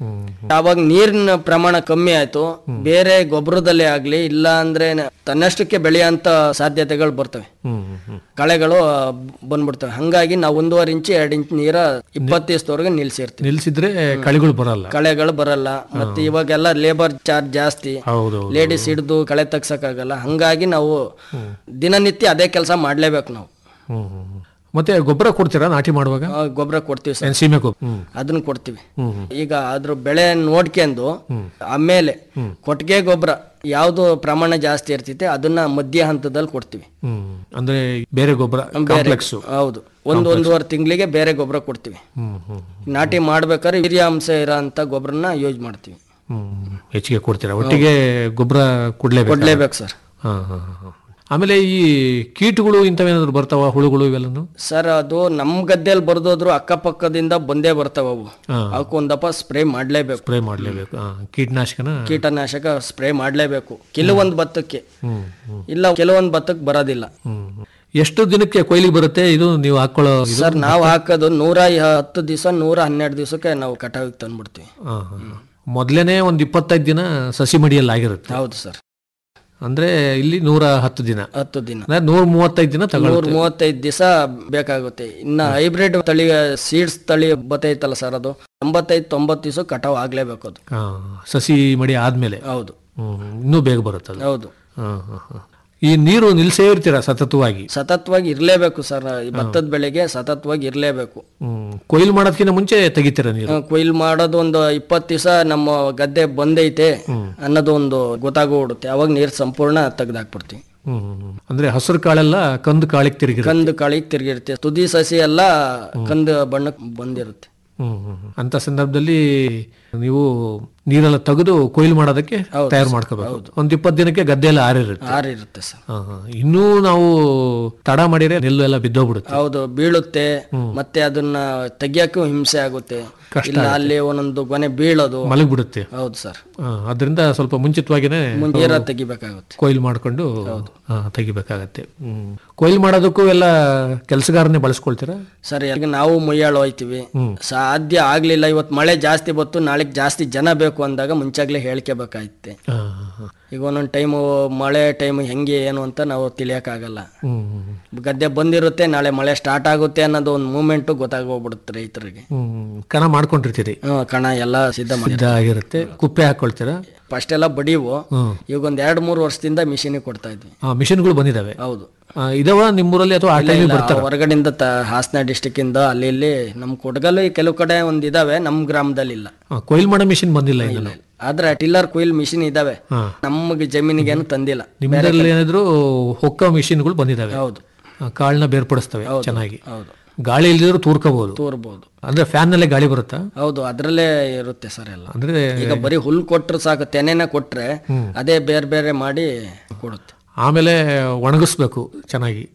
ಆವಾಗ ನೀರಿನ ಪ್ರಮಾಣ ಕಮ್ಮಿ ಆಯ್ತು ಬೇರೆ ಗೊಬ್ಬರದಲ್ಲೇ ಆಗ್ಲಿ ಇಲ್ಲ ಅಂದ್ರೆ ನ- ತನ್ನಷ್ಟಕ್ಕೆ ಬೆಳೆಯಂತ ಸಾಧ್ಯತೆಗಳು ಬರ್ತವೆ
ಹ್ಮ್ ಹ್ಮ್, ಹ್ಮ್
ಕಳೆಗಳು ಆ, ಬಂದ್ಬಿಡ್ತವೆ ಹಂಗಾಗಿ ನಾವು ಒಂದೂವರೆ ಇಂಚು ಎರಡು ಇಂಚ್ ನೀರ ಇಪ್ಪತ್ತು ದಿವಸದವರೆಗೆ ನಿಲ್ಸಿರ್ತೀವಿ
ನಿಲ್ಸಿದ್ರೆ ಕಳೆಗಳು ಬರಲ್ಲ
ಕಳೆಗಳು ಬರಲ್ಲ ಮತ್ತೆ ಇವಾಗೆಲ್ಲ ಲೇಬರ್ ಚಾರ್ಜ್ ಜಾಸ್ತಿ
ಹೌದು
ಲೇಡೀಸ್ ಹಿಡಿದು ಕಳೆ ತೆಗ್ಸಕ್ಕಾಗಲ್ಲ ಹಂಗಾಗಿ ನಾವು ದಿನನಿತ್ಯ ಅದೇ ಕೆಲಸ ಮಾಡ್ಲೇಬೇಕು ನಾವು
ಹ್ಮ್ ಹ್ಮ್, ಹ್ಮ್. ಮತ್ತೆ ಗೊಬ್ಬರ ಕೊಡ್ತೀರಾ ನಾಟಿ ಮಾಡುವಾಗ
ಗೊಬ್ಬರ ಕೊಡ್ತೀವಿ ಸರ್
ಏನ್ ಸೀಮೆ ಗೊಬ್ಬರ ಹ್ಮ್
ಅದನ್ನ ಕೊಡ್ತೀವಿ ಈಗ ಅದ್ರ ಬೆಳೆ ನೋಡ್ಕೊಂಡು ಆಮೇಲೆ ಕೊಟ್ಟಿಗೆ ಗೊಬ್ಬರ ಯಾವ್ದು ಪ್ರಮಾಣ ಜಾಸ್ತಿ ಇರ್ತೈತೆ ಅದನ್ನ ಮಧ್ಯ ಹಂತದಲ್ಲಿ ಕೊಡ್ತೀವಿ
ಹ್ಮ್ ಅಂದ್ರೆ ಬೇರೆ ಗೊಬ್ಬರ ಕಾಂಪ್ಲೆಕ್ಸ್
ಹೌದು ಒಂದು ಒಂದೂವರೆ ತಿಂಗಳಿಗೆ ಬೇರೆ ಗೊಬ್ಬರ ಕೊಡ್ತೀವಿ
ಹ್ಮ್ ಹ್ಮ್
ನಾಟಿ ಮಾಡ್ಬೇಕಾದ್ರೆ ಹಿರಿಯಾಂಶ ಇರೋ ಅಂತ ಗೊಬ್ಬರನ ಯೂಸ್ ಮಾಡ್ತೀವಿ
ಹ್ಮ್ ಹೆಚ್ಚಿಗೆ ಕೊಡ್ತೀರಾ ಒಟ್ಟಿಗೆ ಗೊಬ್ಬರ ಕೊಡ್ಲೇಬೇಕು
ಕೊಡ್ಲೇಬೇಕು ಸರ್
ಹಾ ಹಾ ಹಾ. ಆಮೇಲೆ ಈ ಕೀಟಗಳು ಇಂಥವೇನಾದ್ರು ಬರ್ತಾವ ಹುಳುಗಳು ಇವೆಲ್ಲನು
ಸರ್ ಅದು ನಮ್ ಗದ್ದೆಯಲ್ಲಿ ಬರ್ದೋದ್ರು ಅಕ್ಕಪಕ್ಕದಿಂದ ಬಂದೇ ಬರ್ತಾವ ಅವು
ಹಾ.
ಅವಕ್ಕೆ ಒಂದಪ್ಪ ಸ್ಪ್ರೇ ಮಾಡ್ಲೇಬೇಕು
ಸ್ಪ್ರೇ ಮಾಡ್ಲೇಬೇಕು ಹಾ, ಕೀಟನಾಶಕನ
ಕೀಟನಾಶಕ ಸ್ಪ್ರೇ ಮಾಡ್ಲೇಬೇಕು ಕೆಲವೊಂದು ಭತ್ತಕ್ಕೆ
ಹ್ಮ್ ಹ್ಮ್
ಇಲ್ಲ ಕೆಲವೊಂದು ಭತ್ತಕ್ಕೆ ಬರೋದಿಲ್ಲ
ಹ್ಮ್ ಎಷ್ಟು ದಿನಕ್ಕೆ ಕೊಯ್ಲಿಗೆ ಬರುತ್ತೆ ಇದು ನೀವು ಹಾಕೊಳ್ಳೋ ಇದು
ಸರ್ ನಾವು ಹಾಕೋದು ನೂರ ಹತ್ತು ದಿವಸ ನೂರ ಹನ್ನೆರಡು ದಿವಸಕ್ಕೆ ನಾವು ಕಟಾವಿಗೆ ತಂದ್ಬಿಡ್ತೀವಿ
ಹಾ, ಹಾ, ಹಾ. ಮೊದ್ಲೇನೆ ಒಂದ್ ಇಪ್ಪತ್ತೈದು ದಿನ ಸಸಿ ಮಡಿಯಲ್ಲಿ ಆಗಿರುತ್ತೆ
ಹೌದು ಸರ್
ಅಂದ್ರೆ ಇಲ್ಲಿ ನೂರ ಹತ್ತು ದಿನ
ಹತ್ತು ದಿನ
ಅಂದ್ರೆ ನೂರ ಮೂವತ್ತೈದು ದಿನ
ನೂರ
ತಗೊಳುತ್ತೆ
ಮೂವತ್ತೈದು ದಿವಸ ಬೇಕಾಗುತ್ತೆ ಇನ್ನ ಹೈಬ್ರಿಡ್ ತಳಿ ಸೀಡ್ಸ್ ತಳಿ ಬತ್ತೈತಲ್ಲ ಸರ್ ಅದು ಎಂಬತ್ತೈದು ತೊಂಬತ್ತು ದಿವಸ ಕಟಾವ್ ಆಗ್ಲೇಬೇಕು ಅದು
ಹಾ, ಸಸಿ ಮಡಿ ಆದ್ಮೇಲೆ
ಹೌದು
ಹ್ಮ್, ಹ್ಮ್. ಇನ್ನೂ ಬೇಗ ಬರುತ್ತೆ ಅದು
ಹೌದು
ಹಾ, ಹಾ, ಹಾ. ಈ ನೀರು ನಿಲ್ಸೇ ಇರ್ತೀರಾ ಸತತವಾಗಿ
ಸತತವಾಗಿ ಇರ್ಲೇಬೇಕು ಸರ್ ಈ ಭತ್ತದ ಬೆಳೆಗೆ ಸತತವಾಗಿ ಇರ್ಲೇಬೇಕು
ಹ್ಮ್ ಕೊಯ್ಲು ಮಾಡೋದಕ್ಕಿಂತ ಮುಂಚೆ ತೆಗಿತೀರಾ ನೀರು
ಕೊಯ್ಲು ಮಾಡೋದು ಒಂದು ಇಪ್ಪತ್ತು ದಿವಸ ನಮ್ಮ ಗದ್ದೆ ಬಂದೈತೆ ಅನ್ನೋದು ಒಂದು ಗೊತ್ತಾಗೋಗ್ಬಿಡುತ್ತೆ ಅವಾಗ ನೀರು ಸಂಪೂರ್ಣ ತೆಗ್ದಾಕ್ಬಿಡ್ತೀವಿ
ಹ್ಮ್ ಹ್ಮ್, ಹ್ಮ್. ಅಂದ್ರೆ ಹಸಿರು ಕಾಳೆಲ್ಲ ಕಂದು ಕಾಳಿಗೆ ತಿರುಗಿರ
ಕಂದು ಕಾಳಿಗೆ ತಿರ್ಗಿರುತ್ತೆ ತುದಿ ಸಸಿ ಎಲ್ಲ ಕಂದು ಬಣ್ಣಕ್ಕೆ ಬಂದಿರುತ್ತೆ
ಹ್ಮ್ ಹ್ಮ್, ಹ್ಮ್. ಅಂತ ಸಂದರ್ಭದಲ್ಲಿ ನೀವು ನೀರೆಲ್ಲ ತೆಗೆದು ಕೊಯ್ಲು ಮಾಡೋದಕ್ಕೆ ತಯಾರು ಮಾಡ್ಕೋಬೇಕು ಒಂದ್ ಇಪ್ಪತ್ತು ದಿನಕ್ಕೆ ಗದ್ದೆ ಎಲ್ಲ ಆರಿರುತ್ತೆ
ಆರಿರುತ್ತೆ ಸರ್
ಹಾ, ಹಾ. ಇನ್ನೂ ನಾವು ತಡ ಮಾಡಿದ್ರೆ ನೆಲ್ಲು ಎಲ್ಲ ಬಿದ್ದೋಗ್ಬಿಡುತ್ತೆ
ಹೌದು ಬೀಳುತ್ತೆ ಮತ್ತೆ ಅದನ್ನ ತೆಗಿಯಕ್ಕೂ ಹಿಂಸೆ ಆಗುತ್ತೆ ಇಲ್ಲ ಅಲ್ಲಿ ಒಂದೊಂದು ಗೊನೆ ಬೀಳೋದು
ಮಲಗ್ಬಿಡುತ್ತೆ
ಹೌದು ಸರ್
ಹಾ, ಅದರಿಂದ ಸ್ವಲ್ಪ ಮುಂಚಿತವಾಗಿನೇ
ಮುಂಜಾನೆ ತೆಗಿಬೇಕಾಗುತ್ತೆ
ಕೊಯ್ಲು ಮಾಡ್ಕೊಂಡು ಹಾ, ತೆಗಿಬೇಕಾಗತ್ತೆ ಹ್ಮ್ ಕೊಯ್ಲು ಮಾಡೋದಕ್ಕೂ ಎಲ್ಲ ಕೆಲಸಗಾರನೇ ಬಳಸ್ಕೊಳ್ತೀರಾ
ಸರ್ ಈಗ ನಾವು ಮುಯ್ಯಾಳು ಹೋಯ್ತೀವಿ ಸಾಧ್ಯ ಆಗ್ಲಿಲ್ಲ ಇವತ್ತು ಮಳೆ ಜಾಸ್ತಿ ಬತ್ತು ನಾಳೆಗೆ ಜಾಸ್ತಿ ಜನ ಬೇಕು ಅಂದಾಗ ಮುಂಚಾಗ್ಲೇ ಹೇಳ್ಕೋಬೇಕಾಯ್ತೆ
ಹಾ, ಹಾ, ಹಾ.
ಈಗ ಒಂದೊಂದು ಟೈಮು ಮಳೆ ಟೈಮ್ ಹೆಂಗೆ ಏನು ಅಂತ ನಾವು ತಿಳಿಯೋಕ್ಕಾಗಲ್ಲ
ಹ್ಮ್ ಹ್ಮ್,
ಗದ್ದೆ ಬಂದಿರುತ್ತೆ ನಾಳೆ ಮಳೆ ಸ್ಟಾರ್ಟ್ ಆಗುತ್ತೆ ಅನ್ನೋದು ಒಂದು ಮೂಮೆಂಟು ಗೊತ್ತಾಗೋಗ್ಬಿಡುತ್ತೆ ರೈತರಿಗೆ
ಹ್ಮ್ ಕಣ ಮಾಡ್ಕೊಂಡಿರ್ತೀರಿ
ಹ್ಮ್, ಕಣ ಎಲ್ಲ ಸಿದ್ಧ ಮಾಡಿ
ಸಿದ್ಧ ಆಗಿರುತ್ತೆ ಕುಪ್ಪೆ ಹಾಕೊಳ್ತೀರಾ
ಫಸ್ಟ್ ಎಲ್ಲ ಬಡಿವು
ಹ್ಮ್
ಈಗ ಒಂದ್ ಎರಡು ಮೂರು ವರ್ಷದಿಂದ ಮಿಷಿನಿಗೆ ಕೊಡ್ತಾ ಇದ್ವಿ
ಆ ಮಿಷನ್ಗಳು ಬಂದಿದಾವೆ
ಹೌದು
ಆ, ಇದಾವ ನಿಮ್ಮೂರಲ್ಲಿ ಅಥವಾ ಆ ಟೈಮಿಗೆ
ಇಲ್ಲ,
ಬರ್ತಾರ
ಹೊರಗಡೆಯಿಂದ ತ ಹಾಸನ ಡಿಸ್ಟಿಕ್ ಇಂದ ಅಲ್ಲಿ ಇಲ್ಲಿ ನಮ್ ಕೊಡಗಲ್ಲಿ ಕೆಲವು ಕಡೆ ಒಂದ್ ಇದಾವೆ ನಮ್ ಗ್ರಾಮದಲ್ಲಿ ಇಲ್ಲ
ಕೊಯ್ಲು ಮಾಡೋ ಮಿಷಿನ್ ಬಂದಿಲ್ಲ ಇನ್ನು
ಆದ್ರೆ ಟಿಲ್ಲರ್ ಕೊಯ್ಲ್ ಮಿಷಿನ್ ಇದಾವೆ
ಹಾ.
ನಮಗೆ ಜಮೀನಿಗೆ ಏನು ತಂದಿಲ್ಲ
ನಿಮ್ಮದ್ರಲ್ಲಿ ಏನಾದ್ರು ಹೊಕ್ಕ ಮಿಷಿನ್ಗಳು ಬಂದಿದಾವೆ
ಹೌದು
ಆ, ಕಾಳನ್ನ ಬೇರ್ಪಡಿಸ್ತವೆ ಚೆನ್ನಾಗಿ
ಹೌದು
ಗಾಳಿ ಇಲ್ದಿದ್ರು ತೂರ್ಕೋಬಹುದು
ತೋರ್ಬೋದು
ಅಂದ್ರೆ ಫ್ಯಾನ್ ನಲ್ಲೇ ಗಾಳಿ ಬರುತ್ತಾ
ಹೌದು ಅದ್ರಲ್ಲೇ ಇರುತ್ತೆ ಸರ್ ಎಲ್ಲ
ಅಂದ್ರೆ
ಈಗ ಬರೀ ಹುಲ್ ಕೊಟ್ರೆ ಸಾಕು ತೆನೆನ ಕೊಟ್ರೆ ಅದೇ ಬೇರೆ ಬೇರೆ ಮಾಡಿ ಕೊಡುತ್ತೆ
ಆಮೇಲೆ ಒಣಗಿಸ್ಬೇಕು ಚೆನ್ನಾಗಿ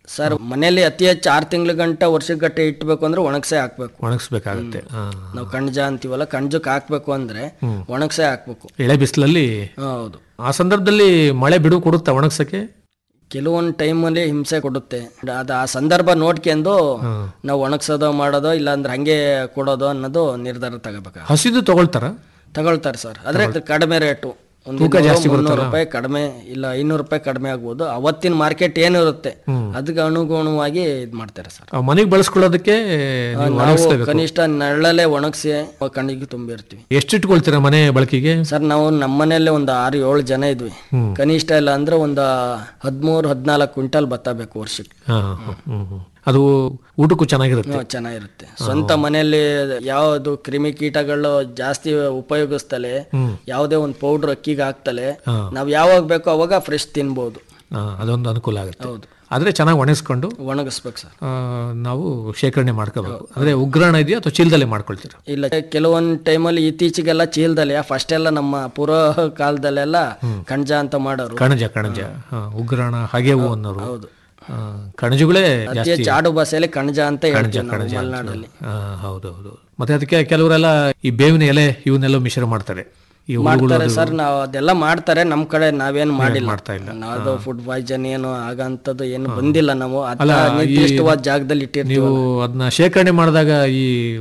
ಸರ್ ಮನೆಯಲ್ಲಿ ಅತಿ ಹೆಚ್ಚು ಆರು ತಿಂಗಳ ಗಂಟ ವರ್ಷಕ್ಕೆ ಗಟ್ಟೆ ಇಟ್ಬೇಕು ಅಂದ್ರೆ ಒಣಗ್ಸೆ ಹಾಕ್ಬೇಕು
ಒಣಗಿಸ್ಬೇಕಾಗತ್ತೆ ಹಾ.
ನಾವು ಕಣ್ಜ ಅಂತೀವಲ್ಲ ಕಣ್ಜಕ್ಕೆ ಹಾಕ್ಬೇಕು ಅಂದ್ರೆ ಒಣಗ್ಸೆ ಹಾಕ್ಬೇಕು
ಎಳೆ ಬಿಸಿಲಲ್ಲಿ
ಹಾ, ಹೌದು
ಆ ಸಂದರ್ಭದಲ್ಲಿ ಮಳೆ ಬಿಡುವು ಕೊಡುತ್ತಾ ಒಣಗ್ಸಕ್ಕೆ
ಕೆಲವೊಂದು ಟೈಮಲ್ಲಿ ಹಿಂಸೆ ಕೊಡುತ್ತೆ ಅದು ಆ ಸಂದರ್ಭ ನೋಡ್ಕೊಂಡು ನಾವು ಒಣಗ್ಸೋದೋ ಮಾಡೋದೋ ಇಲ್ಲ ಅಂದ್ರೆ ಹಂಗೆ ಕೊಡೋದು ಅನ್ನೋದು ನಿರ್ಧಾರ ತಗೋಬೇಕು
ಹಸಿದು ತಗೊಳ್ತಾರ
ತಗೊಳ್ತಾರೆ ಸರ್ ಆದ್ರೆ ಅದು ಕಡಿಮೆ ರೇಟು ಒಂದು
ತೂಕ ಜಾಸ್ತಿ
ಮುನ್ನೂರು ರೂಪಾಯಿ ಕಡಿಮೆ ಇಲ್ಲ ಐನೂರು ರೂಪಾಯಿ ಕಡಿಮೆ ಆಗ್ಬೋದು ಅವತ್ತಿನ ಮಾರ್ಕೆಟ್ ಏನಿರುತ್ತೆ ಅದಕ್ಕೆ ಅನುಗುಣವಾಗಿ ಇದ್ ಮಾಡ್ತಾರೆ ಸರ್
ಆ ಮನೆಗೆ ಬಳಸ್ಕೊಳ್ಳೋದಕ್ಕೆ ನೀವು
ನಾವು
ಒಣಗಿಸ್ಲೇಬೇಕು
ಕನಿಷ್ಠ ನೆರಳಲ್ಲೇ ಒಣಗಿಸಿ ಕಣ್ಣಿಗೆ ತುಂಬಿರ್ತೀವಿ
ಎಷ್ಟು ಇಟ್ಕೊಳ್ತೀರಾ ಮನೆ ಬಳಕೆಗೆ
ಸರ್ ನಾವು ನಮ್ಮನೇಲೆ ಒಂದು ಆರು ಏಳು ಜನ ಇದ್ವಿ ಕನಿಷ್ಠ ಇಲ್ಲ ಅಂದ್ರೆ ಒಂದು ಹದಿಮೂರು ಹದಿನಾಲ್ಕು ಕ್ವಿಂಟಲ್ ಭತ್ತ ಬೇಕು ವರ್ಷಕ್ಕೆ
ಹಾ, ಹ್ಮ್, ಹ್ಮ್. ಅದು ಊಟಕ್ಕೂ ಚೆನ್ನಾಗಿರುತ್ತೆ
ಹ್ಮ್, ಚೆನ್ನಾಗಿರುತ್ತೆ ಸ್ವಂತ ಮನೆಯಲ್ಲಿ ಯಾವುದು ಕ್ರಿಮಿ ಕೀಟಗಳು ಜಾಸ್ತಿ ಉಪಯೋಗಿಸ್ತಲೆ ಯಾವುದೇ ಒಂದು ಪೌಡರ್ ಅಕ್ಕಿಗೆ ಹಾಕ್ತಲೆ ನಾವ್ ಯಾವಾಗ ಬೇಕೋ ಅವಾಗ ಫ್ರೆಶ್ ತಿನ್ಬೋದು
ಹಾ, ಅದೊಂದು ಅನುಕೂಲ ಆಗುತ್ತೆ
ಹೌದು
ಆದ್ರೆ ಚೆನ್ನಾಗಿ ಒಣಗಿಸ್ಕೊಂಡು
ಒಣಗಿಸ್ಬೇಕು ಸರ್
ಆ, ನಾವು ಶೇಖರಣೆ ಮಾಡ್ಕೋಬೇಕು ಅಂದ್ರೆ ಉಗ್ರಾಣ ಇದೆಯಾ ಅಥವಾ ಚೀಲದಲ್ಲೇ ಮಾಡ್ಕೊಳ್ತೀರಾ
ಇಲ್ಲ ಕೆಲವೊಂದು ಟೈಮಲ್ಲಿ ಇತ್ತೀಚೆಗೆಲ್ಲ ಚೀಲ್ದಲ್ಲಿ ಫಸ್ಟ್ ಎಲ್ಲ ನಮ್ಮ ಪೂರ್ವ ಕಾಲದಲ್ಲೆಲ್ಲ ಕಣ್ಜ ಅಂತ ಮಾಡೋರು
ಕಣಜ ಕಣಜ ಹಾ, ಉಗ್ರಾಣ ಹಾಗೆವು ಅನ್ನೋರು
ಹೌದು
ಆ, ಕಣಜಗಳೇ
ಅತಿ
ಜಾಸ್ತಿ
ಹೆಚ್ಚು ಆಡು ಭಾಷೆಯಲ್ಲಿ ಕಣ್ಜ ಅಂತ
ಕಣಜ
ಹೇಳ್ತೀವಿ ನಾವು
ಕಣಜ ಅಂತ.
ಮಲೆನಾಡಲ್ಲಿ
ಆ, ಹೌದು ಹೌದು ಮತ್ತೆ ಅದಕ್ಕೆ ಕೆಲವರೆಲ್ಲ ಈ ಬೇವಿನ ಎಲೆ ಇವನ್ನೆಲ್ಲ ಮಿಶ್ರ ಮಾಡ್ತಾರೆ ಈ ಹುಳುಗಳು
ಮಾಡ್ತಾರೆ ಸರ್ ನಾವು ಅದೆಲ್ಲ ಮಾಡ್ತಾರೆ ನಮ್ ಕಡೆ ನಾವೇನು ಮಾಡಿಲ್ಲ
ಮಾಡ್ತಾ ಇಲ್ಲ.
ನಾವು ಫುಡ್ ಪಾಯ್ಸನ್ ಏನು ಆಗಂತದ್ದು ಏನು ಬಂದಿಲ್ಲ ನಾವು ಅದ್
ಅಲ್ಲ,
ನಿರ್ದಿಷ್ಟವಾದ ಜಾಗದಲ್ಲಿ ಇಟ್ಟಿರ್ತೀವಿ
ನೀವು ಅದನ್ನ ಶೇಖರಣೆ ಮಾಡಿದಾಗ ಈ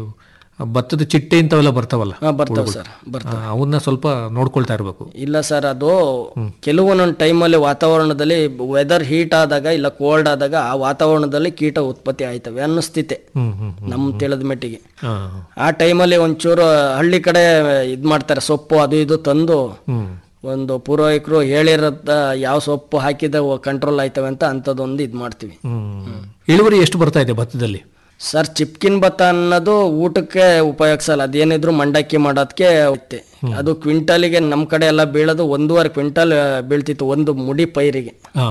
ಭತ್ತದ ಚಿಟ್ಟೆ ಇಂಥವೆಲ್ಲ ಬರ್ತಾವಲ್ಲ
ಹಾ, ಬರ್ತಾವ್ ಸರ್ ಬರ್ತಾವ್
ಆ, ಅವನ್ನ ಸ್ವಲ್ಪ ನೋಡ್ಕೊಳ್ತಾ ಇರ್ಬೇಕು
ಇಲ್ಲ ಸರ್ ಅದು ಕೆಲವೊಂದೊಂದು ಟೈಮಲ್ಲಿ ವಾತಾವರಣದಲ್ಲಿ ವೆದರ್ ಹೀಟ್ ಆದಾಗ ಇಲ್ಲ ಕೋಲ್ಡ್ ಆದಾಗ ಆ ವಾತಾವರಣದಲ್ಲಿ ಕೀಟ ಉತ್ಪತ್ತಿ ಆಯ್ತವೆ ಅನ್ನಿಸ್ತಿತೆ
ಹ್ಮ್ ಹ್ಮ್
ನಮ್ ತಿಳಿದ ಮಟ್ಟಿಗೆ
ಹಾ,
ಆ ಟೈಮಲ್ಲಿ ಒಂಚೂರು ಹಳ್ಳಿ ಕಡೆ ಇದ್ ಮಾಡ್ತಾರೆ ಸೊಪ್ಪು ಅದು ಇದು ತಂದು
ಹ್ಮ್
ಒಂದು ಪೂರ್ವೈಕರು ಹೇಳಿರೋದ ಯಾವ ಸೊಪ್ಪು ಹಾಕಿದ ಕಂಟ್ರೋಲ್ ಆಯ್ತವೆ ಅಂತ ಅಂಥದ್ದೊಂದು ಇದು ಮಾಡ್ತೀವಿ
ಹ್ಮ್ ಇಳುವರಿ ಎಷ್ಟು ಬರ್ತಾ ಇದೆ ಭತ್ತದಲ್ಲಿ
ಸರ್ ಚಿಪ್ಕಿನ್ ಭತ್ತ ಅನ್ನೋದು ಊಟಕ್ಕೆ ಉಪಯೋಗಿಸಲ್ಲ ಅದೇನಿದ್ರು ಮಂಡಕ್ಕಿ ಮಾಡೋದಕ್ಕೆ ಐತೆ ಅದು ಕ್ವಿಂಟಲಿಗೆ ನಮ್ಮ ಕಡೆ ಎಲ್ಲ ಬೀಳೋದು ಒಂದೂವರೆ ಕ್ವಿಂಟಲ್ ಬೀಳ್ತಿತ್ತು ಒಂದು ಮುಡಿ ಪೈರಿಗೆ
ಹಾ,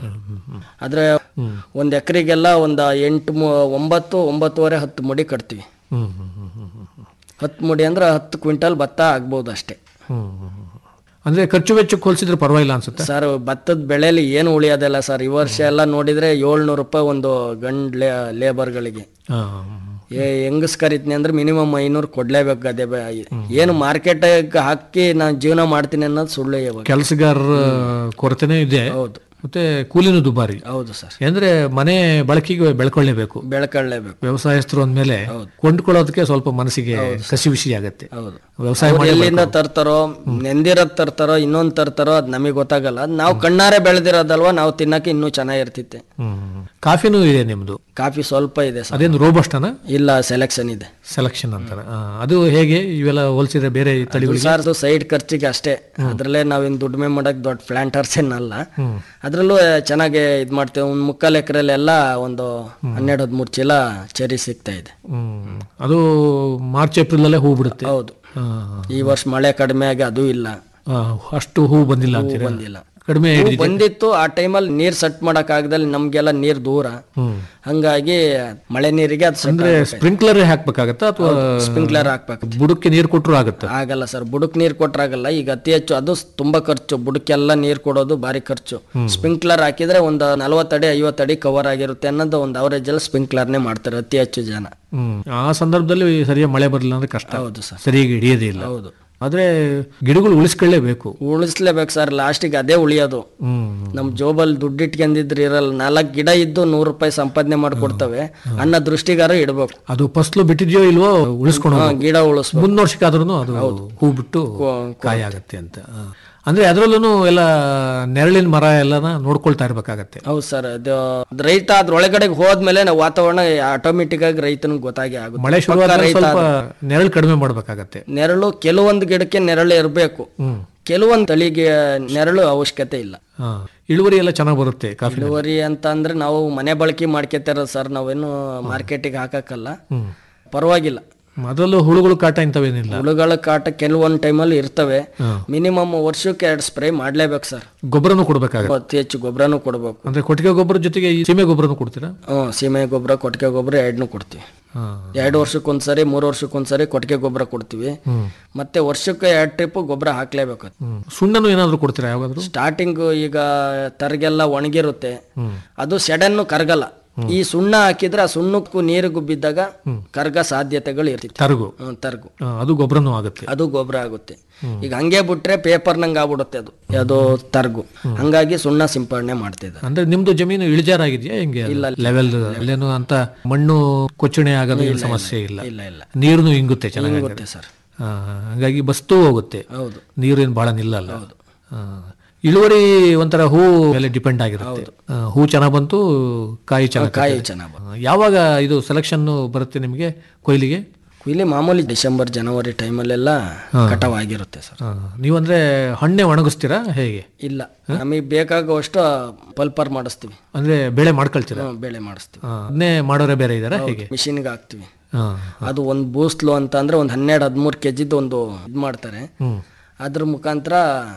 ಆದ್ರೆ ಒಂದ್ ಎಕರೆಗೆಲ್ಲ ಒಂದು ಎಂಟು ಮು- ಒಂಬತ್ತು ಒಂಬತ್ತುವರೆ ಹತ್ತು ಮುಡಿ ಕಟ್ತೀವಿ
ಹ್ಮ್ ಹ್ಮ್ ಹ್ಮ್ ಹ್ಮ್ ಹ್ಮ್
ಹತ್ತು ಮುಡಿ ಅಂದ್ರೆ ಹತ್ತು ಕ್ವಿಂಟಲ್ ಭತ್ತ ಆಗ್ಬೋದು ಅಷ್ಟೇ
ಹ್ಮ್ ಹ್ಮ್ ಹ್ಮ್. ಅಂದ್ರೆ ಖರ್ಚು ವೆಚ್ಚಕ್ಕೆ ಹೋಲಿಸಿದ್ರೆ ಪರವಾಗಿಲ್ಲ ಅನ್ಸುತ್ತೆ
ಸರ್ ಭತ್ತದ ಬೆಳೆಯಲ್ಲಿ ಏನು ಉಳಿಯೋದಿಲ್ಲ ಸರ್ ಈ ವರ್ಷ ಎಲ್ಲ ನೋಡಿದ್ರೆ ಏಳ್ನೂರು ರೂಪಾಯಿ ಒಂದು ಗಂಡ್ ಲೇ ಲೇಬರ್ಗಳಿಗೆ
ಹಾ,
ಏ ಹೆಂಗಸ್ ಕರಿತೀನಿ ಅಂದ್ರೆ ಮಿನಿಮಮ್ ಐನೂರು ಕೊಡ್ಲೇಬೇಕು ಗದೆ ಬೆ- ಏನು ಮಾರ್ಕೆಟ್ ಹಾಕಿ ನಾನು ಜೀವನ ಮಾಡ್ತೀನಿ ಅನ್ನೋದು ಸುಳ್ಳು ಇವಾಗ
ಕೆಲಸಗಾರರ ಕೊರತೆನೇ ಇದೆ
ಹೌದು
ಮತ್ತೆ ಕೂಲಿನೂ ದುಬಾರಿ
ಹೌದು ಸರ್
ಅಂದ್ರೆ ಮನೆ ಬಳಕೆಗೆ ಬೆಳ್ಕೊಳ್ಳೇಬೇಕು
ಬೆಳ್ಕೊಳ್ಳೇಬೇಕು
ವ್ಯವಸಾಯಸ್ಥರು ಅಂದ್ಮೇಲೆ ಕೊಂಡ್ಕೊಳ್ಳೋದಕ್ಕೆ ಸ್ವಲ್ಪ ಮನಸ್ಸಿಗೆ ಕಸಿ ವಿಷಿ ಆಗತ್ತೆ
ಹೌದು
ವ್ಯವಸಾಯ
ಅವ್ರು
ಮಾಡಿ
ಎಲ್ಲಿಂದ ತರ್ತಾರೋ ನೆಂದಿರೋದ್ ತರ್ತಾರೋ ಇನ್ನೊಂದ್ ತರ್ತಾರೋ ಅದ್ ನಮಗೆ ಗೊತ್ತಾಗಲ್ಲ ಅದ್ ನಾವು ಕಣ್ಣಾರೆ ಬೆಳೆದಿರೋದಲ್ವಾ ನಾವು ತಿನ್ನಕ್ಕೆ ಇನ್ನೂ ಚೆನ್ನಾಗಿರ್ತಿತ್ತೆ
ಹ್ಮ್ ಕಾಫಿನೂ ಇದೆ ನಿಮ್ದು
ಕಾಫಿ ಸ್ವಲ್ಪ ಇದೆ ಸರ್
ಅದೇನು ರೋಬಸ್ಟನ
ಇಲ್ಲ ಸೆಲೆಕ್ಷನ್ ಇದೆ
ಸೆಲೆಕ್ಷನ್ ಅಂತಾರೆ ಆ, ಅದು ಹೇಗೆ ಇವೆಲ್ಲ ಹೋಲಿಸಿದ್ರೆ ಬೇರೆ ತಳಿಗಳಿಗೆ
ಸರ್ ಸೈಡ್ ಖರ್ಚಿಗೆ ಅಷ್ಟೇ ಅದ್ರಲ್ಲೇ ನಾವೇನ್ ದುಡಿಮೆ ಮಾಡಕ್ ದೊಡ್ಡ ಪ್ಲಾಂಟರ್ಸ್ ಏನಲ್ಲ ಅದ್ರಲ್ಲೂ ಚೆನ್ನಾಗಿ ಇದ್ ಮಾಡ್ತೇವೆ ಒಂದ್ ಮುಕ್ಕಾಲ್ ಎಕರೆಲೆಲ್ಲ ಒಂದು ಹನ್ನೆರಡು ಹದಿಮೂರು ಚೀಲ ಚೆರಿ ಸಿಗ್ತಾ ಇದೆ
ಹ್ಮ್ ಅದು ಮಾರ್ಚ್ ಏಪ್ರಿಲ್ ಅಲ್ಲೇ ಹೂ ಬಿಡುತ್ತೆ
ಹೌದು
ಆ,
ಈ ವರ್ಷ ಮಳೆ ಕಡಿಮೆ ಆಗಿ ಅದು ಇಲ್ಲ
ಆ, ಅಷ್ಟು ಹೂ ಬಂದಿಲ್ಲ ಅಂತೀರಾ
ಬಂದಿಲ್ಲ
ಕಡಿಮೆ
ಹೂ ಬಂದಿತ್ತು ಆ ಟೈಮಲ್ಲಿ ನೀರ್ ಸೆಟ್ ಮಾಡಕ್ ಆಗದಲ್ಲಿ ನಮ್ಗೆಲ್ಲ ನೀರ್ ದೂರ ಹಂಗಾಗಿ ಮಳೆ ನೀರಿಗೆ ಅದು
ಅಂದ್ರೆ ಸ್ಪ್ರಿಂಕ್ಲರ್ ಹಾಕ್ಬೇಕಾಗತ್ತಾ ಅಥವಾ
ಸ್ಪ್ರಿಂಕ್ಲರ್ ಹಾಕ್ಬೇಕು
ಬುಡಕ್ಕೆ ನೀರು ಕೊಟ್ಟರು ಆಗತ್ತಾ
ಆಗಲ್ಲ ಸರ್ ಬುಡಕ್ ನೀರ್ ಕೊಟ್ರಾಗಲ್ಲ ಈಗ ಅತಿ ಹೆಚ್ಚು ಅದು ತುಂಬಾ ಖರ್ಚು ಬುಡಕ್ಕೆಲ್ಲ ನೀರ್ ಕೊಡೋದು ಭಾರಿ ಖರ್ಚು ಸ್ಪ್ರಿಂಕ್ಲರ್ ಹಾಕಿದ್ರೆ ಒಂದು ನಲವತ್ತಡಿ ಐವತ್ತಡಿ ಕವರ್ ಆಗಿರುತ್ತೆ ಅನ್ನೋದು ಒಂದು ಅವರೇಜ್ ಅಲ್ಲಿ ಸ್ಪ್ರಿಂಕ್ಲರ್ನೇ ಮಾಡ್ತಾರೆ ಅತಿ ಹೆಚ್ಚು ಜನ
ಹ್ಮ್ ಆ ಸಂದರ್ಭದಲ್ಲಿ ಸರಿಯಾಗಿ ಮಳೆ ಬರಲಿಲ್ಲ ಅಂದ್ರೆ ಕಷ್ಟ
ಹೌದು ಸರ್
ಸರಿಯಾಗಿ ಹಿಡಿಯೋದೇ ಇಲ್ಲ
ಹೌದು
ಆದ್ರೆ ಗಿಡಗಳು ಉಳಿಸ್ಕೊಳ್ಳೇಬೇಕು
ಉಳಿಸ್ಲೇಬೇಕು ಸರ್ ಲಾಸ್ಟಿಗೆ ಅದೇ ಉಳಿಯೋದು
ಹ್ಮ್
ನಮ್ ಜೋಬಲ್ಲಿ ದುಡ್ಡು ಇಟ್ಕೊಂಡಿದ್ರೆ ಇರಲ್ಲ ನಾಲ್ಕು ಗಿಡ ಇದ್ದು ನೂರು ರೂಪಾಯಿ ಸಂಪಾದನೆ ಮಾಡ್ಕೊಡ್ತವೆ ಅನ್ನೋ ದೃಷ್ಟಿಗಾರ ಇಡ್ಬೇಕು
ಅದು ಫಸಲು ಬಿಟ್ಟಿದ್ಯೋ ಇಲ್ವೋ ಉಳಿಸ್ಕೊಂಡು
ಹಾ, ಗಿಡ ಉಳಿಸ್ಬೇಕು
ಮುಂದಿನ ವರ್ಷಕ್ಕಾದ್ರೂ ಅದು ಹೂ ಬಿಟ್ಟು ಕಾಯಿ ಆಗತ್ತೆ ಅಂತ ಆ. ಅಂದ್ರೆ ಅದರಲ್ಲೂ ಎಲ್ಲ ನೆರಳಿನ ಮರ ಎಲ್ಲನ ನೋಡ್ಕೊಳ್ತಾ ಇರ್ಬೇಕಾಗತ್ತೆ
ಹೌದು ಸರ್ ಅದು ಅದ್ ರೈತ ಅದ್ರೊಳಗಡೆ ಹೋದ್ಮೇಲೆ ನಾವು ವಾತಾವರಣ ಆಟೋಮೆಟಿಕ್ ಆಗಿ ರೈತನಿಗೆ ಗೊತ್ತಾಗಿ ಆಗುತ್ತೆ
ಮಳೆ
ಪಕ್ಕ
ಶುರುವಾದ್ರೆ
ರೈತ
ಸ್ವಲ್ಪ ನೆರಳು ಕಡಿಮೆ ಮಾಡ್ಬೇಕಾಗತ್ತೆ
ನೆರಳು ಕೆಲವೊಂದು ಗಿಡಕ್ಕೆ ನೆರಳು ಇರಬೇಕು ಕೆಲವೊಂದು ತಳಿಗೆ ನೆರಳು ಅವಶ್ಯಕತೆ ಇಲ್ಲ
ಹಾ ಇಳುವರಿ ಎಲ್ಲ ಚೆನ್ನಾಗಿ ಬರುತ್ತೆ ಕಾಫಿ
ಇಳುವರಿ ಅಂತ ಅಂದ್ರೆ ನಾವು ಮನೆ ಬಳಕೆ ಮಾಡ್ಕೊತಾರ ಸರ್ ನಾವೇನು ಮಾರ್ಕೆಟಿಗೆ ಹಾಕಕ್ಕಲ್ಲ ಪರವಾಗಿಲ್ಲ
ಅದರಲ್ಲೂ ಹುಳುಗಳು ಕಾಟ ಇಂಥವೇನಿಲ್ಲ
ಹುಳುಗಳ ಕಾಟ ಕೆಲವೊಂದು ಟೈಮಲ್ಲಿ ಇರ್ತವೆ ಮಿನಿಮಮ್ ವರ್ಷಕ್ಕೆ ಎರಡು ಸ್ಪ್ರೇ ಮಾಡ್ಲೇಬೇಕು ಸರ್
ಗೊಬ್ಬರನೂ ಕೊಡ್ಬೇಕಾಗತ್ತೆ
ಅತಿ ಹೆಚ್ಚು ಗೊಬ್ಬರನೂ ಕೊಡಬೇಕು
ಅಂದ್ರೆ ಕೊಟ್ಟಿಗೆ ಗೊಬ್ಬರ ಜೊತೆಗೆ ಈ ಸೀಮೆ ಗೊಬ್ಬರನೂ ಕೊಡ್ತೀರಾ
ಹ್ಞೂ ಸೀಮೆ ಗೊಬ್ಬರ ಕೊಟ್ಟಿಗೆ ಗೊಬ್ಬರ ಎರಡನ್ನೂ ಕೊಡ್ತೀವಿ
ಹಾ.
ಎರಡು ವರ್ಷಕ್ಕೊಂದ್ಸರಿ ಮೂರು ವರ್ಷಕ್ಕೊಂದ್ಸರಿ ಕೊಟ್ಟಿಗೆ ಗೊಬ್ಬರ ಕೊಡ್ತೀವಿ ಮತ್ತೆ ವರ್ಷಕ್ಕೆ ಎರಡು ಟ್ರಿಪ್ ಗೊಬ್ಬರ ಹಾಕ್ಲೇಬೇಕು
ಹ್ಮ್. ಸುಣ್ಣನು ಏನಾದ್ರು ಕೊಡ್ತೀರಾ ಯಾವಾಗಾದ್ರು
ಸ್ಟಾರ್ಟಿಂಗ್ ಈಗ ತರಗೆಲ್ಲ ಒಣಗಿರುತ್ತೆ ಅದು ಸೆಡನ್ನು ಕರಗಲ್ಲ ಈ ಸುಣ್ಣ ಹಾಕಿದ್ರೆ ಆ ಸುಣ್ಣಕ್ಕೂ ನೀರಿಗೂ ಬಿದ್ದಾಗ ಕರ್ಗ ಸಾಧ್ಯತೆಗಳು ಇರ್ತಿತ್ತು
ತರಗು
ಹ್ಮ್, ತರ್ಗು
ಆ, ಅದು ಗೊಬ್ಬರನೂ ಆಗುತ್ತೆ
ಅದು ಗೊಬ್ಬರ ಆಗುತ್ತೆ ಈಗ ಹಂಗೆ ಬಿಟ್ರೆ ಪೇಪರ್ ನಂಗೆ ಆಗ್ಬಿಡುತ್ತೆ ಅದು ಅದು ತರ್ಗು ಹಂಗಾಗಿ ಸುಣ್ಣ ಸಿಂಪಡಣೆ ಮಾಡ್ತಿದ್ದೆ
ಅಂದ್ರೆ ನಿಮ್ದು ಜಮೀನು ಇಳಿಜಾರಾಗಿದೆಯಾ ಹೆಂಗೆ ಲೆವೆಲ್ ಅಲ್ಲೇನು ಅಂತ ಮಣ್ಣು ಕೊಚ್ಚಣೆ ಆಗೋದು ಏನು ಸಮಸ್ಯೆ ಇಲ್ಲ
ಇಲ್ಲ ಇಲ್ಲ
ನೀರುನು ಇಂಗುತ್ತೆ ಚೆನ್ನಾಗಿ
ಗೊತ್ತೆ ಸರ್
ಆ, ಹಂಗಾಗಿ ಬಸ್ತು ಹೋಗುತ್ತೆ
ಹೌದು
ನೀರೇನು ಬಹಳ ನಿಲ್ಲಲ್ಲ ಆ, ಇಳುವರಿ ಒಂಥರ ಹೂ ಮೇಲೆ ಡಿಪೆಂಡ್ ಆಗಿರುತ್ತೆ ಆ, ಹೂ ಚೆನ್ನಾಗ್ ಬಂತು ಕಾಯಿ ಚೆನ್ನಾಗಿ
ಕಾಯಿ ಚೆನ್ನಾಗಿ
ಯಾವಾಗ ಇದು ಸೆಲೆಕ್ಷನ್ ಬರುತ್ತೆ ನಿಮಗೆ ಕೊಯ್ಲಿಗೆ
ಇಲ್ಲಿ ಮಾಮೂಲಿ ಡಿಸೆಂಬರ್ ಜನವರಿ ಟೈಮಲ್ಲೆಲ್ಲ ಕಟಾವ್ ಆಗಿರುತ್ತೆ ಸರ್
ಆ, ನೀವಂದ್ರೆ ಹಣ್ಣೆ ಒಣಗಿಸ್ತೀರಾ ಹೇಗೆ
ಇಲ್ಲ ನಮಗೆ ಬೇಕಾಗುವಷ್ಟು ಪಲ್ಪರ್ ಮಾಡಿಸ್ತೀವಿ
ಅಂದ್ರೆ ಬೆಳೆ ಮಾಡ್ಕೊಳ್ತೀರಾ
ಹ್ಮ್, ಬೆಳೆ ಮಾಡಿಸ್ತೀವಿ
ಆ, ಅದನ್ನೇ ಮಾಡೋರೇ ಬೇರೆ ಇದಾರೆ ಹೇಗೆ
ಮಿಷಿನ್ಗೆ ಹಾಕ್ತಿವಿ
ಆ,
ಅದು ಒಂದು ಬೂಸ್ಲು ಅಂತ ಅಂದ್ರೆ ಒಂದು ಹನ್ನೆರಡು ಹದಿಮೂರು ಕೆ ಜಿದ್ದು ಒಂದು ಇದು ಮಾಡ್ತಾರೆ
ಹ್ಮ್
ಅದ್ರ ಮುಖಾಂತರ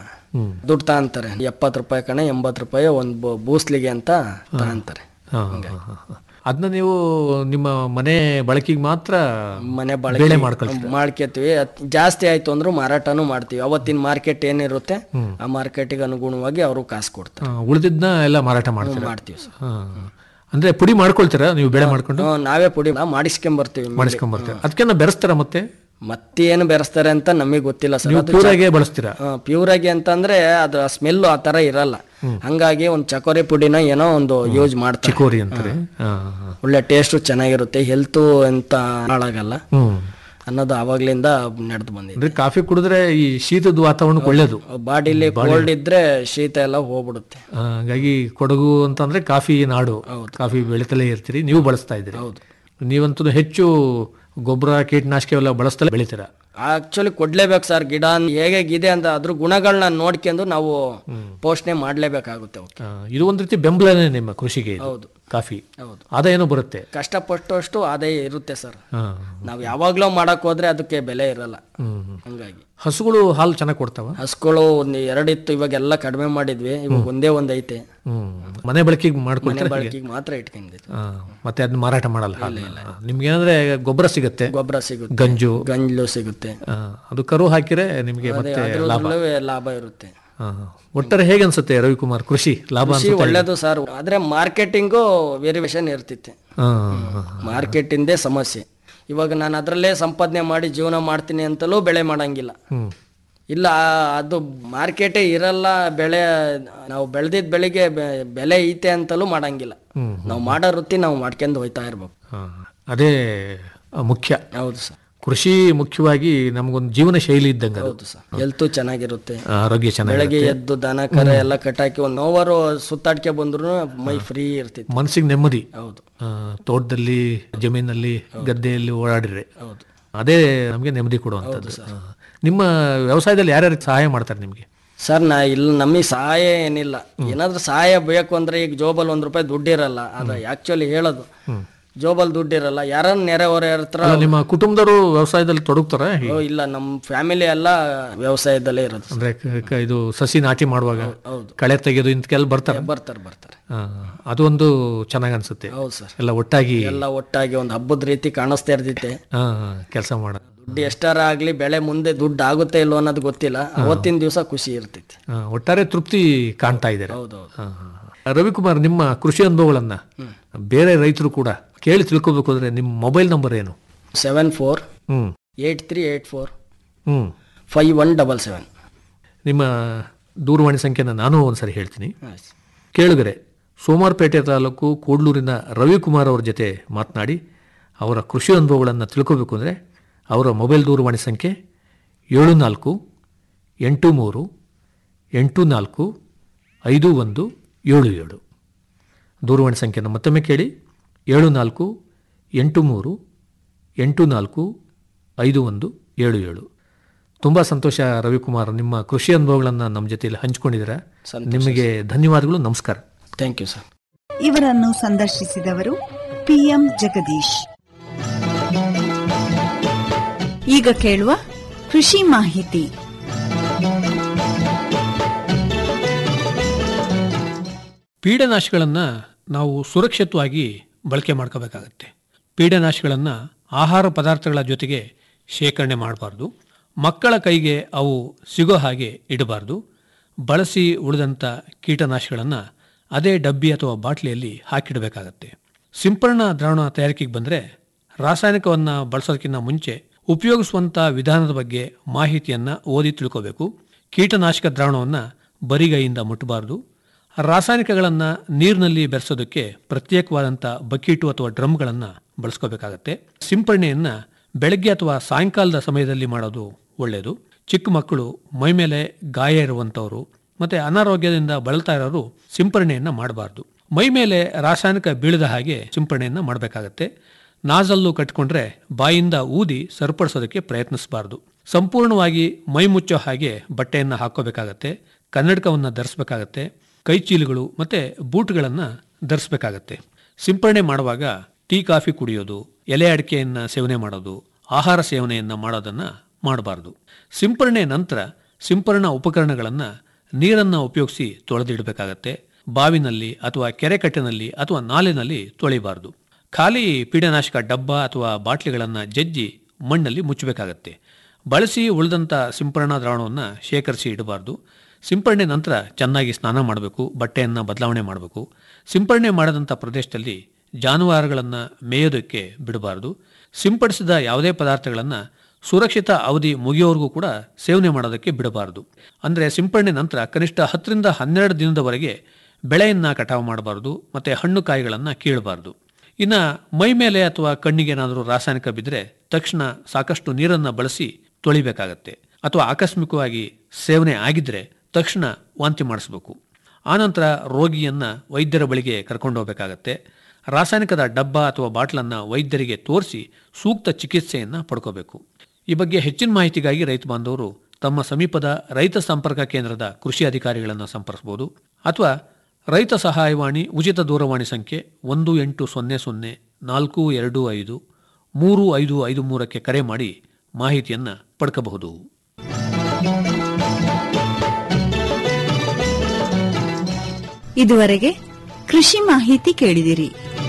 ದುಡ್ಡು ತಗೊಂತಾರೆ ಎಪ್ಪತ್ತು ರೂಪಾಯಿ ಕಣೆ ಎಂಬತ್ತು ರೂಪಾಯಿ ಒಂದು ಬೂಸ್ಲಿಗೆ ಅಂತ ತಗೊಂತಾರೆ
ಹಾ, ಹಾ, ಹಾ, ಹಾ. ಅದನ್ನ ನೀವು ನಿಮ್ಮ ಮನೆ ಬಳಕೆಗೆ ಮಾತ್ರ
ಮನೆ
ಬೆಳೆ
ಬಳಕೆ
ಮಾಡ್ಕೊಳ್ತೀರಾ?
ಮಾಡ್ಕೊತೀವಿ ಅದ್ ಜಾಸ್ತಿ ಆಯ್ತು ಅಂದ್ರೂ ಮಾರಾಟನೂ ಮಾಡ್ತೀವಿ ಅವತ್ತಿನ ಮಾರ್ಕೆಟ್ ಏನಿರುತ್ತೆ ಆ ಮಾರ್ಕೆಟಿಗೆ ಅನುಗುಣವಾಗಿ ಅವರು ಕಾಸು ಕೊಡ್ತಾರೆ
ಆ, ಉಳಿದಿದ್ನ ಎಲ್ಲ ಮಾರಾಟ ಮಾಡ್ತೀರಾ
ಮಾಡ್ತೀವಿ ಸರ್
ಹಾ. ಅಂದ್ರೆ ಪುಡಿ ಮಾಡ್ಕೊಳ್ತೀರಾ ನೀವು ಬೆಳೆ ಮಾಡ್ಕೊಂಡು
ಹ್ಮ್, ನಾವೇ ಪುಡಿ ಮಾಡಿಸ್ಕೊಂಬರ್ತೀವಿ
ಮಾಡಿಸ್ಕೊಂಡ್ ಬರ್ತೀರಾ ಅದಕ್ಕೆಲ್ಲ ಬೆರೆಸ್ತಾರ ಮತ್ತೆ
ಮತ್ತೇನು ಬೆರೆಸ್ತಾರೆ ಅಂತ ನಮಗೆ ಗೊತ್ತಿಲ್ಲ ಸರ್
ನೀವು ಪ್ಯೂರಾಗೆ ಬಳಸ್ತೀರಾ
ಪ್ಯೂರ್ ಆಗಿ ಅಂತಂದ್ರೆ ಅದು ಸ್ಮೆಲ್ ಆ ತರ ಇರಲ್ಲ ಹಂಗಾಗಿ ಒಂದು ಚಕೋರಿ ಪುಡಿನ ಏನೋ ಒಂದು ಯೂಸ್ ಮಾಡ್ತಾರೆ
ಚಿಕೋರಿ ಅಂತಾರೆ ಹಾ, ಹಾ.
ಒಳ್ಳೆ ಟೇಸ್ಟ್ ಚೆನ್ನಾಗಿರುತ್ತೆ ಹೆಲ್ತ್ ಅಂತ ಹಾಳಾಗಲ್ಲ
ಹ್ಮ್
ಅನ್ನೋದು ಅವಾಗ್ಲಿಂದ ನಡೆದು ಬಂದಿದೆ
ಅಂದ್ರೆ ಕಾಫಿ ಕುಡಿದ್ರೆ ಈ ಶೀತದ ವಾತಾವರಣಕ್ಕೆ ಒಳ್ಳೇದು
ಬಾಡಿಲಿ ಕೋಲ್ಡ್ ಇದ್ರೆ ಶೀತ ಎಲ್ಲ ಹೋಗ್ಬಿಡುತ್ತೆ
ಆ, ಹಾಗಾಗಿ ಕೊಡಗು ಅಂತಂದ್ರೆ ಕಾಫಿ ನಾಡು ಕಾಫಿ ಬೆಳಿತಲೇ ಇರ್ತೀರಿ ನೀವು ಬಳಸ್ತಾ ಇದ್ದೀರಿ ನೀವಂತೂ ಹೆಚ್ಚು ಗೊಬ್ಬರ ಕೀಟನಾಶಕ ಎಲ್ಲ ಬಳಸ್ತಲೇ ಬೆಳಿತೀರಾ
ಆಕ್ಚುಲಿ ಕೊಡ್ಲೇಬೇಕು ಸರ್ ಗಿಡ ಹೇಗಿದೆ ಅಂತ ಅದ್ರ ಗುಣಗಳನ್ನ ನೋಡ್ಕೊಂಡು ನಾವು ಪೋಷಣೆ ಮಾಡ್ಲೇಬೇಕಾಗುತ್ತೆ ಅವಕ್ಕೆ
ಆ, ಇದು ಒಂದ್ ರೀತಿ ಬೆಂಬಲನೇ ನಿಮ್ಮ ಕೃಷಿಗೆ ಇದು.
ಹೌದು.
ಕಾಫಿ
ಹೌದು.
ಆದಾಯನೂ ಬರುತ್ತೆ
ಕಷ್ಟಪಟ್ಟಷ್ಟು ಆದಾಯ ಇರುತ್ತೆ ಸರ್
ಹಾ.
ನಾವು ಯಾವಾಗ್ಲೂ ಮಾಡಕ್ ಹೋದ್ರೆ ಅದಕ್ಕೆ ಬೆಲೆ ಇರಲ್ಲ
ಹ್ಮ್.
ಹಂಗಾಗಿ
ಹಸುಗಳು ಹಾಲು ಚೆನ್ನಾಗಿ ಕೊಡ್ತಾವ
ಹಸುಗಳು ಒಂದು ಎರಡಿತ್ತು ಇವಾಗೆಲ್ಲ ಕಡಿಮೆ ಮಾಡಿದ್ವಿ ಇವಾಗ ಒಂದೇ ಒಂದ್ ಐತೆ
ಹ್ಮ್ ಮನೆ ಬಳಕೆಗೆ
ಮನೆ
ಮಾಡ್ಕೊಳ್ತಾರೆ
ಬಳಕೆಗೆ ಮಾತ್ರ ಇಟ್ಕೊಂಡಿದ್ವಿ
ಆ, ಮತ್ತೆ ಅದನ್ನ ಮಾರಾಟ ಮಾಡಲ್ಲ ಹಾಲನ್ನ. ನಿಮ್ಗೆ ಏನಂದ್ರೆ ಗೊಬ್ಬರ ಸಿಗುತ್ತೆ
ಗೊಬ್ಬರ ಸಿಗುತ್ತೆ
ಗಂಜು
ಗಂಜಲು ಸಿಗುತ್ತೆ
ಆ, ಅದು ಕರು ಹಾಕಿರೆ ನಿಮ್ಗೆ ಮತ್ತೆ ಲಾಭ
ಅದ್ರಲ್ಲೂ ಲಾಭ ಇರುತ್ತೆ
ಆ, ಒಟ್ಟಾರೆ ಹೇಗೆ ಅನ್ಸುತ್ತೆ ರವಿಕುಮಾರ್ ಕೃಷಿ ಲಾಭ
ಕೃಷಿ
ಅನ್ಸುತ್ತೆ
ಒಳ್ಳೇದು ಸರ್ ಆದ್ರೆ ಮಾರ್ಕೆಟಿಂಗು ವೇರಿಯೇಷನ್ ಇರ್ತಿತ್ತೆ
ಆ, ಆ,
ಮಾರ್ಕೆಟ್ ಇಂದೇ ಸಮಸ್ಯೆ ಇವಾಗ ನಾನು ಅದರಲ್ಲೇ ಸಂಪಾದನೆ ಮಾಡಿ ಜೀವನ ಮಾಡ್ತೀನಿ ಅಂತಲೂ ಬೆಳೆ ಮಾಡಂಗಿಲ್ಲ
ಹ್ಮ್
ಇಲ್ಲ ಅದು ಮಾರ್ಕೆಟೇ ಇರಲ್ಲ ಬೆಳೆ ನಾವು ಬೆಳೆದಿದ್ದ ಬೆಳೆಗೆ ಬೆ- ಬೆಲೆ ಐತೆ ಅಂತಲೂ ಮಾಡಂಗಿಲ್ಲ ನಾವು ಮಾಡೋ ವೃತ್ತಿ ನಾವು ಮಾಡ್ಕೊಂಡು ಹೋಯ್ತಾ ಇರ್ಬೇಕು
ಆ, ಅದೇ ಆ, ಮುಖ್ಯ
ಹೌದು ಸರ್
ಕೃಷಿ ಮುಖ್ಯವಾಗಿ ನಮಗೊಂದು ಜೀವನ ಶೈಲಿ ಇದ್ದಂಗೆ ಅದು
ಹೌದು ಸರ್ ಹೆಲ್ತು ಚೆನ್ನಾಗಿರುತ್ತೆ
ಆರೋಗ್ಯ ಚೆನ್ನಾಗಿ
ಬೆಳಗ್ಗೆ ಎದ್ದು ದನ ಕರ ಎಲ್ಲ ಕಟ್ಟಾಕಿ ಒಂದು ಓವರು ಸುತ್ತಾಡ್ಕೆ ಬಂದ್ರು ಮೈ ಫ್ರೀ ಇರ್ತಿತ್ತು
ಮನಸ್ಸಿಗೆ ನೆಮ್ಮದಿ
ಹೌದು
ಆ, ತೋಟದಲ್ಲಿ ಜಮೀನಲ್ಲಿ ಗದ್ದೆಯಲ್ಲಿ ಓಡಾಡಿದ್ರೆ
ಹೌದು
ಅದೇ ನಮಗೆ ನೆಮ್ಮದಿ ಕೊಡುವಂಥದ್ದು ಆ, ನಿಮ್ಮ ವ್ಯವಸಾಯದಲ್ಲಿ ಯಾರ್ಯಾರು ಸಹಾಯ ಮಾಡ್ತಾರೆ ನಿಮಗೆ
ಸರ್ ನಾ ಇಲ್ಲಿ ನಮಗೆ ಸಹಾಯ ಏನಿಲ್ಲ ಏನಾದ್ರೂ ಸಹಾಯ ಬೇಕು ಅಂದ್ರೆ ಈಗ ಜೋಬಲ್ ಒಂದ್ ರೂಪಾಯಿ ದುಡ್ಡಿರಲ್ಲ ಅದು ಆಕ್ಚುಲಿ ಹೇಳೋದು ಜೋಬಲ್ ದುಡ್ಡಿರಲ್ಲ ಯಾರನ್ನ ನೆರೆಹೊರೆ ಹತ್ರ
ಅಲ್ಲ, ನಿಮ್ಮ ಕುಟುಂಬದವರು ವ್ಯವಸಾಯದಲ್ಲಿ ತೊಡಗ್ತಾರ
ಓ, ಇಲ್ಲ ನಮ್ಮ ಫ್ಯಾಮಿಲಿ ಎಲ್ಲ ವ್ಯವಸಾಯದಲ್ಲೇ ಇರೋದು
ಅಂದ್ರೆ ಕ- ಕ- ಇದು ಸಸಿ ನಾಟಿ ಮಾಡುವಾಗ
ಹೌದು
ಕಳೆ ತೆಗೆದು ಇಂತಕ್ಕೆಲ್ಲ ಬರ್ತಾರೆ
ಬರ್ತಾರೆ ಬರ್ತಾರೆ
ಆ, ಅದು ಒಂದು ಚೆನ್ನಾಗಿ ಅನ್ಸುತ್ತೆ
ಹೌದು ಸರ್
ಎಲ್ಲ ಒಟ್ಟಾಗಿ
ಎಲ್ಲ ಒಟ್ಟಾಗಿ ಒಂದು ಹಬ್ಬದ ರೀತಿ ಕಾಣಿಸ್ತಾ ಇರ್ತೈತೆ
ಕೆಲಸ ಮಾಡ
ದುಡ್ಡು ಎಷ್ಟಾರ ಆಗ್ಲಿ ಬೆಳೆ ಮುಂದೆ ದುಡ್ಡು ಆಗುತ್ತೆ ಇಲ್ವೋ ಅನ್ನೋದು ಗೊತ್ತಿಲ್ಲ ಅವತ್ತಿನ ದಿವಸ ಖುಷಿ ಇರ್ತೈತಿ
ಆ, ಒಟ್ಟಾರೆ ತೃಪ್ತಿ ಕಾಣ್ತಾ ಇದ್ದಾರೆ
ಹೌದೌದು
ಆ, ಆ. ರವಿಕುಮಾರ್ ನಿಮ್ಮ ಕೃಷಿ ಅನುಭವಗಳನ್ನ ಬೇರೆ ರೈತರು ಕೂಡ ಕೇಳಿ ತಿಳ್ಕೊಬೇಕು ಅಂದ್ರೆ ನಿಮ್ಮ ಮೊಬೈಲ್ ನಂಬರ್ ಏನು
seven four
hmm
eight three eight four
hmm
five one double seven
ನಿಮ್ಮ ದೂರವಾಣಿ ಸಂಖ್ಯೆನ ನಾನು ಒಂದ್ಸರಿ ಹೇಳ್ತೀನಿ ಕೇಳುಗರೆ ಸೋಮಾರ್ಪೇಟೆ ತಾಲೂಕು ಕೂಡ್ಲೂರಿನ ರವಿಕುಮಾರ್ ಅವ್ರ ಜೊತೆ ಮಾತನಾಡಿ ಅವರ ಕೃಷಿ ಅನುಭವಗಳನ್ನು ತಿಳ್ಕೋಬೇಕು ಅಂದರೆ ಅವರ ಮೊಬೈಲ್ ದೂರವಾಣಿ ಸಂಖ್ಯೆ ಏಳು ನಾಲ್ಕು ಎಂಟು ಮೂರು ಎಂಟು ನಾಲ್ಕು ಐದು ಒಂದು ಏಳು ಏಳು ದೂರವಾಣಿ ಸಂಖ್ಯೆಯನ್ನು ಮತ್ತೊಮ್ಮೆ ಕೇಳಿ ಏಳು ನಾಲ್ಕು ಎಂಟು ಮೂರು ಎಂಟು ನಾಲ್ಕು ಐದು ಒಂದು ಏಳು ಏಳು ತುಂಬ ಸಂತೋಷ ರವಿಕುಮಾರ್ ನಿಮ್ಮ ಕೃಷಿ ಅನುಭವಗಳನ್ನು ನಮ್ಮ ಜೊತೆಯಲ್ಲಿ ಹಂಚಿಕೊಂಡಿದ್ದೀರಾ ನಿಮಗೆ ಧನ್ಯವಾದಗಳು ನಮಸ್ಕಾರ
ಥ್ಯಾಂಕ್ ಯು ಸರ್
ಇವರನ್ನು ಸಂದರ್ಶಿಸಿದವರು ಪಿಎಂ ಜಗದೀಶ್ ಈಗ ಕೇಳುವ ಕೃಷಿ ಮಾಹಿತಿ
ಪೀಡನಾಶಗಳನ್ನು ನಾವು ಸುರಕ್ಷಿತವಾಗಿ ಬಳಕೆ ಮಾಡ್ಕೋಬೇಕಾಗತ್ತೆ ಪೀಡನಾಶಗಳನ್ನು ಆಹಾರ ಪದಾರ್ಥಗಳ ಜೊತೆಗೆ ಶೇಖರಣೆ ಮಾಡಬಾರ್ದು ಮಕ್ಕಳ ಕೈಗೆ ಅವು ಸಿಗೋ ಹಾಗೆ ಇಡಬಾರ್ದು ಬಳಸಿ ಉಳಿದಂಥ ಕೀಟನಾಶಗಳನ್ನು ಅದೇ ಡಬ್ಬಿ ಅಥವಾ ಬಾಟ್ಲಿಯಲ್ಲಿ ಹಾಕಿಡಬೇಕಾಗತ್ತೆ ಸಿಂಪರಣಾ ದ್ರಾವಣ ತಯಾರಿಕೆಗೆ ಬಂದರೆ ರಾಸಾಯನಿಕವನ್ನು ಬಳಸೋದಕ್ಕಿಂತ ಮುಂಚೆ ಉಪಯೋಗಿಸುವಂಥ ವಿಧಾನದ ಬಗ್ಗೆ ಮಾಹಿತಿಯನ್ನು ಓದಿ ತಿಳ್ಕೋಬೇಕು ಕೀಟನಾಶಕ ದ್ರಾವಣವನ್ನು ಬರಿಗೈಯಿಂದ ಮುಟ್ಟಬಾರ್ದು ರಾಸಾಯನಿಕಗಳನ್ನು ನೀರಿನಲ್ಲಿ ಬೆರೆಸೋದಕ್ಕೆ ಪ್ರತ್ಯೇಕವಾದಂಥ ಬಕೀಟು ಅಥವಾ ಡ್ರಮ್ಗಳನ್ನು ಬಳಸ್ಕೋಬೇಕಾಗತ್ತೆ ಸಿಂಪರಣೆಯನ್ನು ಬೆಳಗ್ಗೆ ಅಥವಾ ಸಾಯಂಕಾಲದ ಸಮಯದಲ್ಲಿ ಮಾಡೋದು ಒಳ್ಳೆಯದು ಚಿಕ್ಕ ಮಕ್ಕಳು ಮೈಮೇಲೆ ಗಾಯ ಇರುವಂಥವರು ಮತ್ತು ಅನಾರೋಗ್ಯದಿಂದ ಬಳಲ್ತಾ ಇರೋರು ಸಿಂಪರಣೆಯನ್ನು ಮಾಡಬಾರ್ದು ಮೈ ಮೇಲೆ ರಾಸಾಯನಿಕ ಬೀಳದ ಹಾಗೆ ಸಿಂಪರಣೆಯನ್ನು ಮಾಡಬೇಕಾಗತ್ತೆ ನಾಜಲ್ಲು ಕಟ್ಟಿಕೊಂಡ್ರೆ ಬಾಯಿಂದ ಊದಿ ಸರಿಪಡಿಸೋದಕ್ಕೆ ಪ್ರಯತ್ನಿಸಬಾರ್ದು ಸಂಪೂರ್ಣವಾಗಿ ಮೈ ಮುಚ್ಚೋ ಹಾಗೆ ಬಟ್ಟೆಯನ್ನು ಹಾಕೋಬೇಕಾಗತ್ತೆ ಕನ್ನಡಕವನ್ನು ಧರಿಸಬೇಕಾಗತ್ತೆ ಕೈ ಚೀಲಗಳು ಮತ್ತು ಬೂಟ್ಗಳನ್ನು ಧರಿಸಬೇಕಾಗತ್ತೆ ಸಿಂಪರಣೆ ಮಾಡುವಾಗ ಟೀ ಕಾಫಿ ಕುಡಿಯೋದು ಎಲೆ ಅಡಿಕೆಯನ್ನು ಸೇವನೆ ಮಾಡೋದು ಆಹಾರ ಸೇವನೆಯನ್ನು ಮಾಡೋದನ್ನು ಮಾಡಬಾರ್ದು ಸಿಂಪರಣೆ ನಂತರ ಸಿಂಪರಣಾ ಉಪಕರಣಗಳನ್ನು ನೀರನ್ನು ಉಪಯೋಗಿಸಿ ತೊಳೆದಿಡಬೇಕಾಗತ್ತೆ ಬಾವಿನಲ್ಲಿ ಅಥವಾ ಕೆರೆಕಟ್ಟಿನಲ್ಲಿ ಅಥವಾ ನಾಲೆನಲ್ಲಿ ತೊಳಿಬಾರ್ದು ಖಾಲಿ ಪೀಡನಾಶಕ ಡಬ್ಬ ಅಥವಾ ಬಾಟ್ಲಿಗಳನ್ನು ಜಜ್ಜಿ ಮಣ್ಣಲ್ಲಿ ಮುಚ್ಚಬೇಕಾಗತ್ತೆ ಬಳಸಿ ಉಳಿದಂಥ ಸಿಂಪರಣಾ ದ್ರಾವಣವನ್ನು ಶೇಖರಿಸಿ ಇಡಬಾರ್ದು ಸಿಂಪರಣೆ ನಂತರ ಚೆನ್ನಾಗಿ ಸ್ನಾನ ಮಾಡಬೇಕು ಬಟ್ಟೆಯನ್ನು ಬದಲಾವಣೆ ಮಾಡಬೇಕು ಸಿಂಪರಣೆ ಮಾಡದಂಥ ಪ್ರದೇಶದಲ್ಲಿ ಜಾನುವಾರುಗಳನ್ನು ಮೇಯೋದಕ್ಕೆ ಬಿಡಬಾರ್ದು ಸಿಂಪಡಿಸಿದ ಯಾವುದೇ ಪದಾರ್ಥಗಳನ್ನು ಸುರಕ್ಷಿತ ಅವಧಿ ಮುಗಿಯೋವರೆಗೂ ಕೂಡ ಸೇವನೆ ಮಾಡೋದಕ್ಕೆ ಬಿಡಬಾರ್ದು ಅಂದರೆ ಸಿಂಪರಣೆ ನಂತರ ಕನಿಷ್ಠ ಹತ್ತರಿಂದ ಹನ್ನೆರಡು ದಿನದವರೆಗೆ ಬೆಳೆಯನ್ನು ಕಟಾವು ಮಾಡಬಾರ್ದು ಮತ್ತು ಹಣ್ಣು ಕಾಯಿಗಳನ್ನು ಕೀಳಬಾರ್ದು ಇನ್ನು ಮೈ ಮೇಲೆ ಅಥವಾ ಕಣ್ಣಿಗೆ ಏನಾದರೂ ರಾಸಾಯನಿಕ ಬಿದ್ದರೆ ತಕ್ಷಣ ಸಾಕಷ್ಟು ನೀರನ್ನು ಬಳಸಿ ತೊಳಿಬೇಕಾಗತ್ತೆ ಅಥವಾ ಆಕಸ್ಮಿಕವಾಗಿ ಸೇವನೆ ಆಗಿದ್ದರೆ ತಕ್ಷಣ ವಾಂತಿ ಮಾಡಿಸ್ಬೇಕು ಆನಂತರ ರೋಗಿಯನ್ನು ವೈದ್ಯರ ಬಳಿಗೆ ಕರ್ಕೊಂಡು ಹೋಗಬೇಕಾಗತ್ತೆ ರಾಸಾಯನಿಕದ ಡಬ್ಬ ಅಥವಾ ಬಾಟ್ಲನ್ನು ವೈದ್ಯರಿಗೆ ತೋರಿಸಿ ಸೂಕ್ತ ಚಿಕಿತ್ಸೆಯನ್ನು ಪಡ್ಕೋಬೇಕು ಈ ಬಗ್ಗೆ ಹೆಚ್ಚಿನ ಮಾಹಿತಿಗಾಗಿ ರೈತ ಬಾಂಧವರು ತಮ್ಮ ಸಮೀಪದ ರೈತ ಸಂಪರ್ಕ ಕೇಂದ್ರದ ಕೃಷಿ ಅಧಿಕಾರಿಗಳನ್ನು ಸಂಪರ್ಕಿಸಬಹುದು ಅಥವಾ ರೈತ ಸಹಾಯವಾಣಿ ಉಚಿತ ದೂರವಾಣಿ ಸಂಖ್ಯೆ ಒಂದು ಎಂಟು ಸೊನ್ನೆ ಸೊನ್ನೆ ನಾಲ್ಕು ಎರಡು ಐದು ಮೂರು ಐದು ಐದು ಮೂರಕ್ಕೆ ಕರೆ ಮಾಡಿ ಮಾಹಿತಿಯನ್ನು ಪಡ್ಕಬಹುದು
ಇದುವರೆಗೆ ಕೃಷಿ ಮಾಹಿತಿ ಕೇಳಿದಿರಿ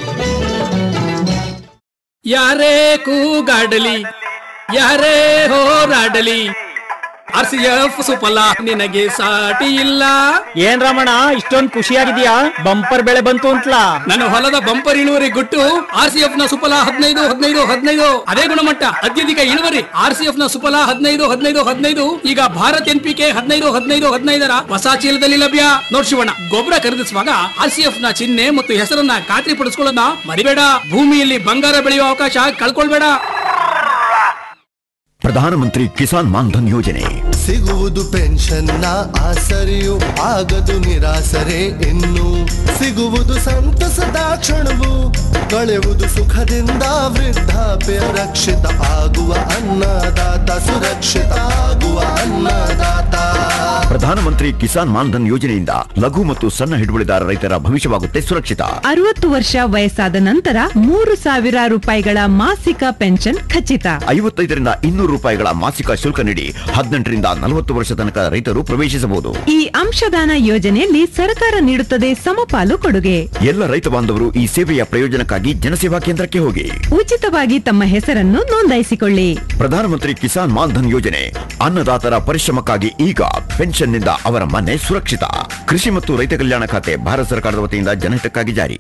ಯಾರೇ ಕೂಗಾಡಲಿ ಯಾರೇ ಹೋರಾಡಲಿ ಆರ್ ಸಿ ಎಫ್ ಸುಫಲ ನಿನಗೆ ಸಾಟಿ ಇಲ್ಲ
ಏನ್ ರಮಣ ಇಷ್ಟೊಂದ್ ಖುಷಿಯಾಗಿದ್ಯಾ ಬಂಪರ್ ಬೆಳೆ ಬಂತು ಅಂತ್ಲಾ
ನನ್ನ ಹೊಲದ ಬಂಪರ್ ಇಳುವರಿ ಗುಟ್ಟು ಆರ್ ಸಿ ಎಫ್ ನ ಸುಫಲ ಹದಿನೈದು ಹದಿನೈದು ಹದಿನೈದು ಅದೇ ಗುಣಮಟ್ಟ ಅತ್ಯಧಿಕ ಇಳುವರಿ ಆರ್ ಸಿ ಎಫ್ ನ ಸುಫಲ ಹದಿನೈದು ಹದಿನೈದು ಹದಿನೈದು ಈಗ ಭಾರತ್ ಎನ್ ಪಿ ಕೆ ಹದಿನೈದು ಹದಿನೈದು ಹದಿನೈದರ ಹೊಸ ಚೀಲದಲ್ಲಿ ಲಭ್ಯ ನೋಡ್ ಶಿವಣ್ಣ ಗೊಬ್ಬರ ಖರೀದಿಸುವಾಗ ಆರ್ ಸಿ ಎಫ್ ನ ಚಿಹ್ನೆ ಮತ್ತು ಹೆಸರನ್ನ ಖಾತ್ರಿ ಪಡಿಸ್ಕೊಳ್ಳೋದನ್ನ ಮರಿಬೇಡ ಭೂಮಿಯಲ್ಲಿ ಬಂಗಾರ ಬೆಳೆಯುವ ಅವಕಾಶ ಕಳ್ಕೊಳ್ಬೇಡ
ಪ್ರಧಾನಮಂತ್ರಿ ಕಿಸಾನ್ ಮಾನ್ಧನ್ ಯೋಜನೆ
ಸಿಗುವುದು ಪೆನ್ಷನ್ನ ಆಸರೆಯು ಆಗದು ನಿರಾಸರೆ ಇನ್ನು ಸಿಗುವುದು ಸಂತಸದ ಕ್ಷಣವು ಕಳೆಯುವುದು ಸುಖದಿಂದ ವೃದ್ಧಾಪ್ಯ ರಕ್ಷಿತ ಆಗುವ ಅನ್ನದಾತ ಸುರಕ್ಷಿತ ಆಗುವ ಅನ್ನದಾತ
ಪ್ರಧಾನಮಂತ್ರಿ ಕಿಸಾನ್ ಮಾನ್ಧನ್ ಯೋಜನೆಯಿಂದ ಲಘು ಮತ್ತು ಸಣ್ಣ ಹಿಡುವಳಿದಾರ ರೈತರ ಭವಿಷ್ಯವಾಗುತ್ತೆ ಸುರಕ್ಷಿತ
ಅರವತ್ತು ವರ್ಷ ವಯಸ್ಸಾದ ನಂತರ ಮೂರು ಸಾವಿರ ರೂಪಾಯಿಗಳ ಮಾಸಿಕ ಪೆನ್ಷನ್ ಖಚಿತ
ಐವತ್ತೈದರಿಂದ ಇನ್ನೂರು ರೂಪಾಯಿಗಳ ಮಾಸಿಕ ಶುಲ್ಕ ನೀಡಿ ಹದಿನೆಂಟರಿಂದ ನಲವತ್ತು ವರ್ಷ ತನಕ ರೈತರು ಪ್ರವೇಶಿಸಬಹುದು
ಈ ಅಂಶದಾನ ಯೋಜನೆಯಲ್ಲಿ ಸರ್ಕಾರ ನೀಡುತ್ತದೆ ಸಮಪಾಲು ಕೊಡುಗೆ
ಎಲ್ಲ ರೈತ ಬಾಂಧವರು ಈ ಸೇವೆಯ ಪ್ರಯೋಜನಕ್ಕಾಗಿ ಜನಸೇವಾ ಕೇಂದ್ರಕ್ಕೆ ಹೋಗಿ
ಉಚಿತವಾಗಿ ತಮ್ಮ ಹೆಸರನ್ನು ನೋಂದಾಯಿಸಿಕೊಳ್ಳಿ
ಪ್ರಧಾನಮಂತ್ರಿ ಕಿಸಾನ್ ಮಾನ್ಧನ್ ಯೋಜನೆ ಅನ್ನದಾತರ ಪರಿಶ್ರಮಕ್ಕಾಗಿ ಈಗ ಪೆನ್ಷನ್ನಿಂದ ಅವರ ಮನೆ ಸುರಕ್ಷಿತ ಕೃಷಿ ಮತ್ತು ರೈತ ಕಲ್ಯಾಣ ಖಾತೆ ಭಾರತ ಸರ್ಕಾರದ ವತಿಯಿಂದ ಜನಹಿತಕ್ಕಾಗಿ ಜಾರಿ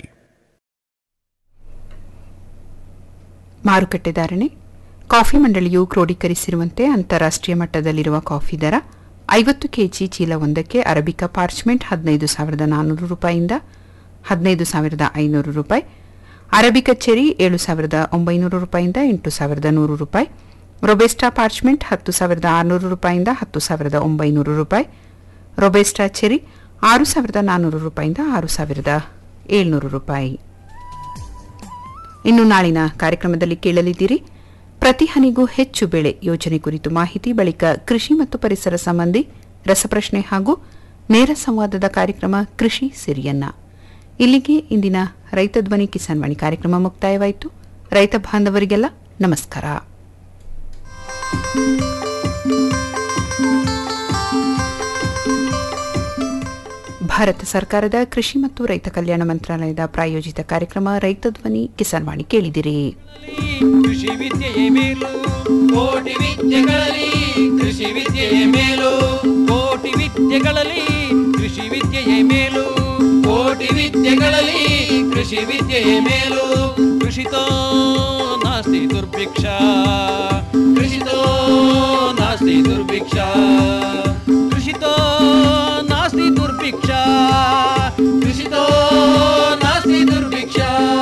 ಮಾರುಕಟ್ಟೆ ಧಾರಣೆ ಕಾಫಿ ಮಂಡಳಿಯು ಕ್ರೋಢೀಕರಿಸಿರುವಂತೆ ಅಂತಾರಾಷ್ಟ್ರೀಯ ಮಟ್ಟದಲ್ಲಿರುವ ಕಾಫಿ ದರ ಐವತ್ತು ಕೆಜಿ ಚೀಲ ಒಂದಕ್ಕೆ ಅರಬಿಕಾ ಪಾರ್ಚ್ಮೆಂಟ್ ಹದಿನೈದು ಸಾವಿರದ ನಾನ್ನೂರು ರೂಪಾಯಿಯಿಂದ ಹದಿನೈದು ಸಾವಿರದ ಐನೂರು ರೂಪಾಯಿ ಅರಬಿಕಾ ಚೆರಿ ಏಳು ಸಾವಿರದ ಒಂಬೈನೂರು ರೂಪಾಯಿಯಿಂದ ಎಂಟು ಸಾವಿರದ ನೂರು ರೂಪಾಯಿ ರೊಬೆಸ್ಟಾ ಪಾರ್ಚ್ಮೆಂಟ್ ಹತ್ತು ಸಾವಿರದ ಆರುನೂರು ರೂಪಾಯಿಯಿಂದ ಹತ್ತು ಸಾವಿರದ ಒಂಬೈನೂರು ರೂಪಾಯಿ ರೊಬೆಸ್ಟಾ ಚೆರಿ ಆರು ಸಾವಿರದ ನಾನ್ನೂರು ರೂಪಾಯಿಯಿಂದ ಆರು ಸಾವಿರದ ಏಳ್ನೂರು ರೂಪಾಯಿ ಇನ್ನು ನಾಳಿನ ಕಾರ್ಯಕ್ರಮದಲ್ಲಿ ಕೇಳಲಿದ್ದೀರಿ ಪ್ರತಿ ಹನಿಗೂ ಹೆಚ್ಚು ಬೆಳೆ ಯೋಜನೆ ಕುರಿತು ಮಾಹಿತಿ ಬಳಿಕ ಕೃಷಿ ಮತ್ತು ಪರಿಸರ ಸಂಬಂಧಿ ರಸಪ್ರಶ್ನೆ ಹಾಗೂ ನೇರ ಸಂವಾದದ ಕಾರ್ಯಕ್ರಮ ಕೃಷಿ ಸಿರಿಯನ್ನ ಇಲ್ಲಿಗೆ ಇಂದಿನ ರೈತ ಧ್ವನಿ ಕಿಸಾನ್ ವಾಣಿ ಕಾರ್ಯಕ್ರಮ ಮುಕ್ತಾಯವಾಯಿತು ರೈತ ಬಾಂಧವರಿಗೆಲ್ಲ ನಮಸ್ಕಾರ ಭಾರತ ಸರ್ಕಾರದ ಕೃಷಿ ಮತ್ತು ರೈತ ಕಲ್ಯಾಣ ಮಂತ್ರಾಲಯದ ಪ್ರಾಯೋಜಿತ ಕಾರ್ಯಕ್ರಮ ರೈತ ಧ್ವನಿ ಕಿಸಾನ್ ವಾಣಿ ಕೇಳಿದಿರಿ
ಕೃಷಿ ವಿದ್ಯೆಯೇ ಮೇಲು ಕೋಟಿ ವಿದ್ಯೆಗಳಲ್ಲಿ ಕೃಷಿ ವಿದ್ಯೆಯೇ ಮೇಲು ಕೋಟಿ ವಿದ್ಯೆಗಳಲ್ಲಿ ಕೃಷಿ ವಿದ್ಯೆಯೇ ಮೇಲು ಕೋಟಿ ವಿದ್ಯೆಗಳಲ್ಲಿ ಕೃಷಿ ವಿದ್ಯೆಯೇ ಮೇಲು ಕೃಷಿತೋ ನಾಸ್ತಿ ದುರ್ಭಿಕ್ಷ ಕೃಷಿತೋ ನಾಸ್ತಿ ದುರ್ಭಿಕ್ಷ ಕೃಷಿತೋ ನಾಸ್ತಿ ದುರ್ಭಿಕ್ಷ ಕೃಷಿತೋ ನಾಸ್ತಿ ದುರ್ಭಿಕ್ಷ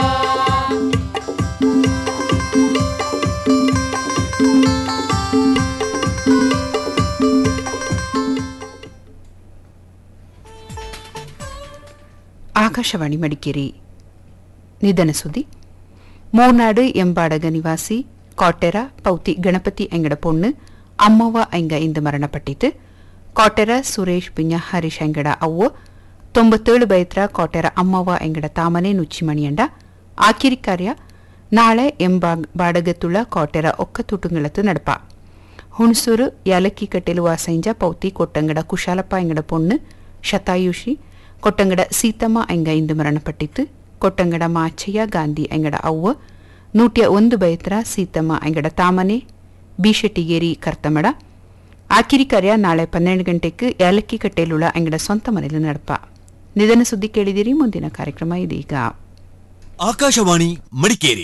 ಆಕಾಶವಾಣಿ ಮಡಿಕೇರಿ ನಿಧನ ಸುದ್ದಿ ಮೂರ್ನಾಡು ಎಂಬಾಡಗ ನಿವಾಸಿ ಕಾಟೆರ ಪೌತಿ ಗಣಪತಿ ಎಂಗಡ ಪೊಣ್ಣು ಅಮ್ಮವ್ವ ಎಂಗ ಇಂದು ಮರಣಪಟ್ಟಿತು ಕಾಟೆರ ಸುರೇಶ್ ಪಿಂಜ ಹರೀಶ್ ಎಂಗಡ ಅವ್ವ ತೊಂಬತ್ತೇಳು ಬೈತ್ರ ಕಾಟೆರ ಅಮ್ಮವ್ವ ಎಂಗಡ ತಾಮನೆ ನುಚ್ಚಿಮಣಿಯಂಡ ಆಕಿರಿ ಕಾರ್ಯ ನಾಳೆ ಎಂಬ ಬಾಡಗತುಳ ಕಾಟೆರ ಒಕ್ಕ ತುಟುಂಗಳತ್ತು ನಡಪ ಹುಣಸೂರು ಯಾಲಕ್ಕಿ ಕಟ್ಟೆಲು ವಾಸೈಂಜ ಪೌತಿ ಕೊಟ್ಟಂಗಡ ಕುಶಾಲಪ್ಪ ಎಂಗಡ ಪೊಣ್ಣು ಶತಾಯುಷಿ ಕೊಟ್ಟಂಗಡ ಸೀತಮ್ಮ ಎಂಗ ಇಂದು ಮರಣಪಟ್ಟಿತ್ತು ಕೊಟ್ಟಂಗಡ ಮಾಚಯ್ಯ ಗಾಂಧಿ ಎಂಗಡ ಅವ್ವ ನೂಟ್ಯ ಒಂದು ಬೈತ್ರ ಸೀತಮ್ಮ ಎಂಗಡ ತಾಮನೆ ಬೀಶೆಟ್ಟಿಗೇರಿ ಕರ್ತಮಡ ಆಕಿರಿ ಕಾರ್ಯ ನಾಳೆ ಪನ್ನೆರಡು ಗಂಟೆಗೆ ಯಾಲಕ್ಕಿ ಕಟ್ಟೆಲುಳ ಎಂಗಡ ಸ್ವಂತ ಮನೆಯಲ್ಲಿ ನಡಪ ನಿಧನ ಸುದ್ದಿ ಕೇಳಿದಿರಿ ಮುಂದಿನ ಕಾರ್ಯಕ್ರಮ ಇದೀಗ
ಆಕಾಶವಾಣಿ ಮಡಿಕೇರಿ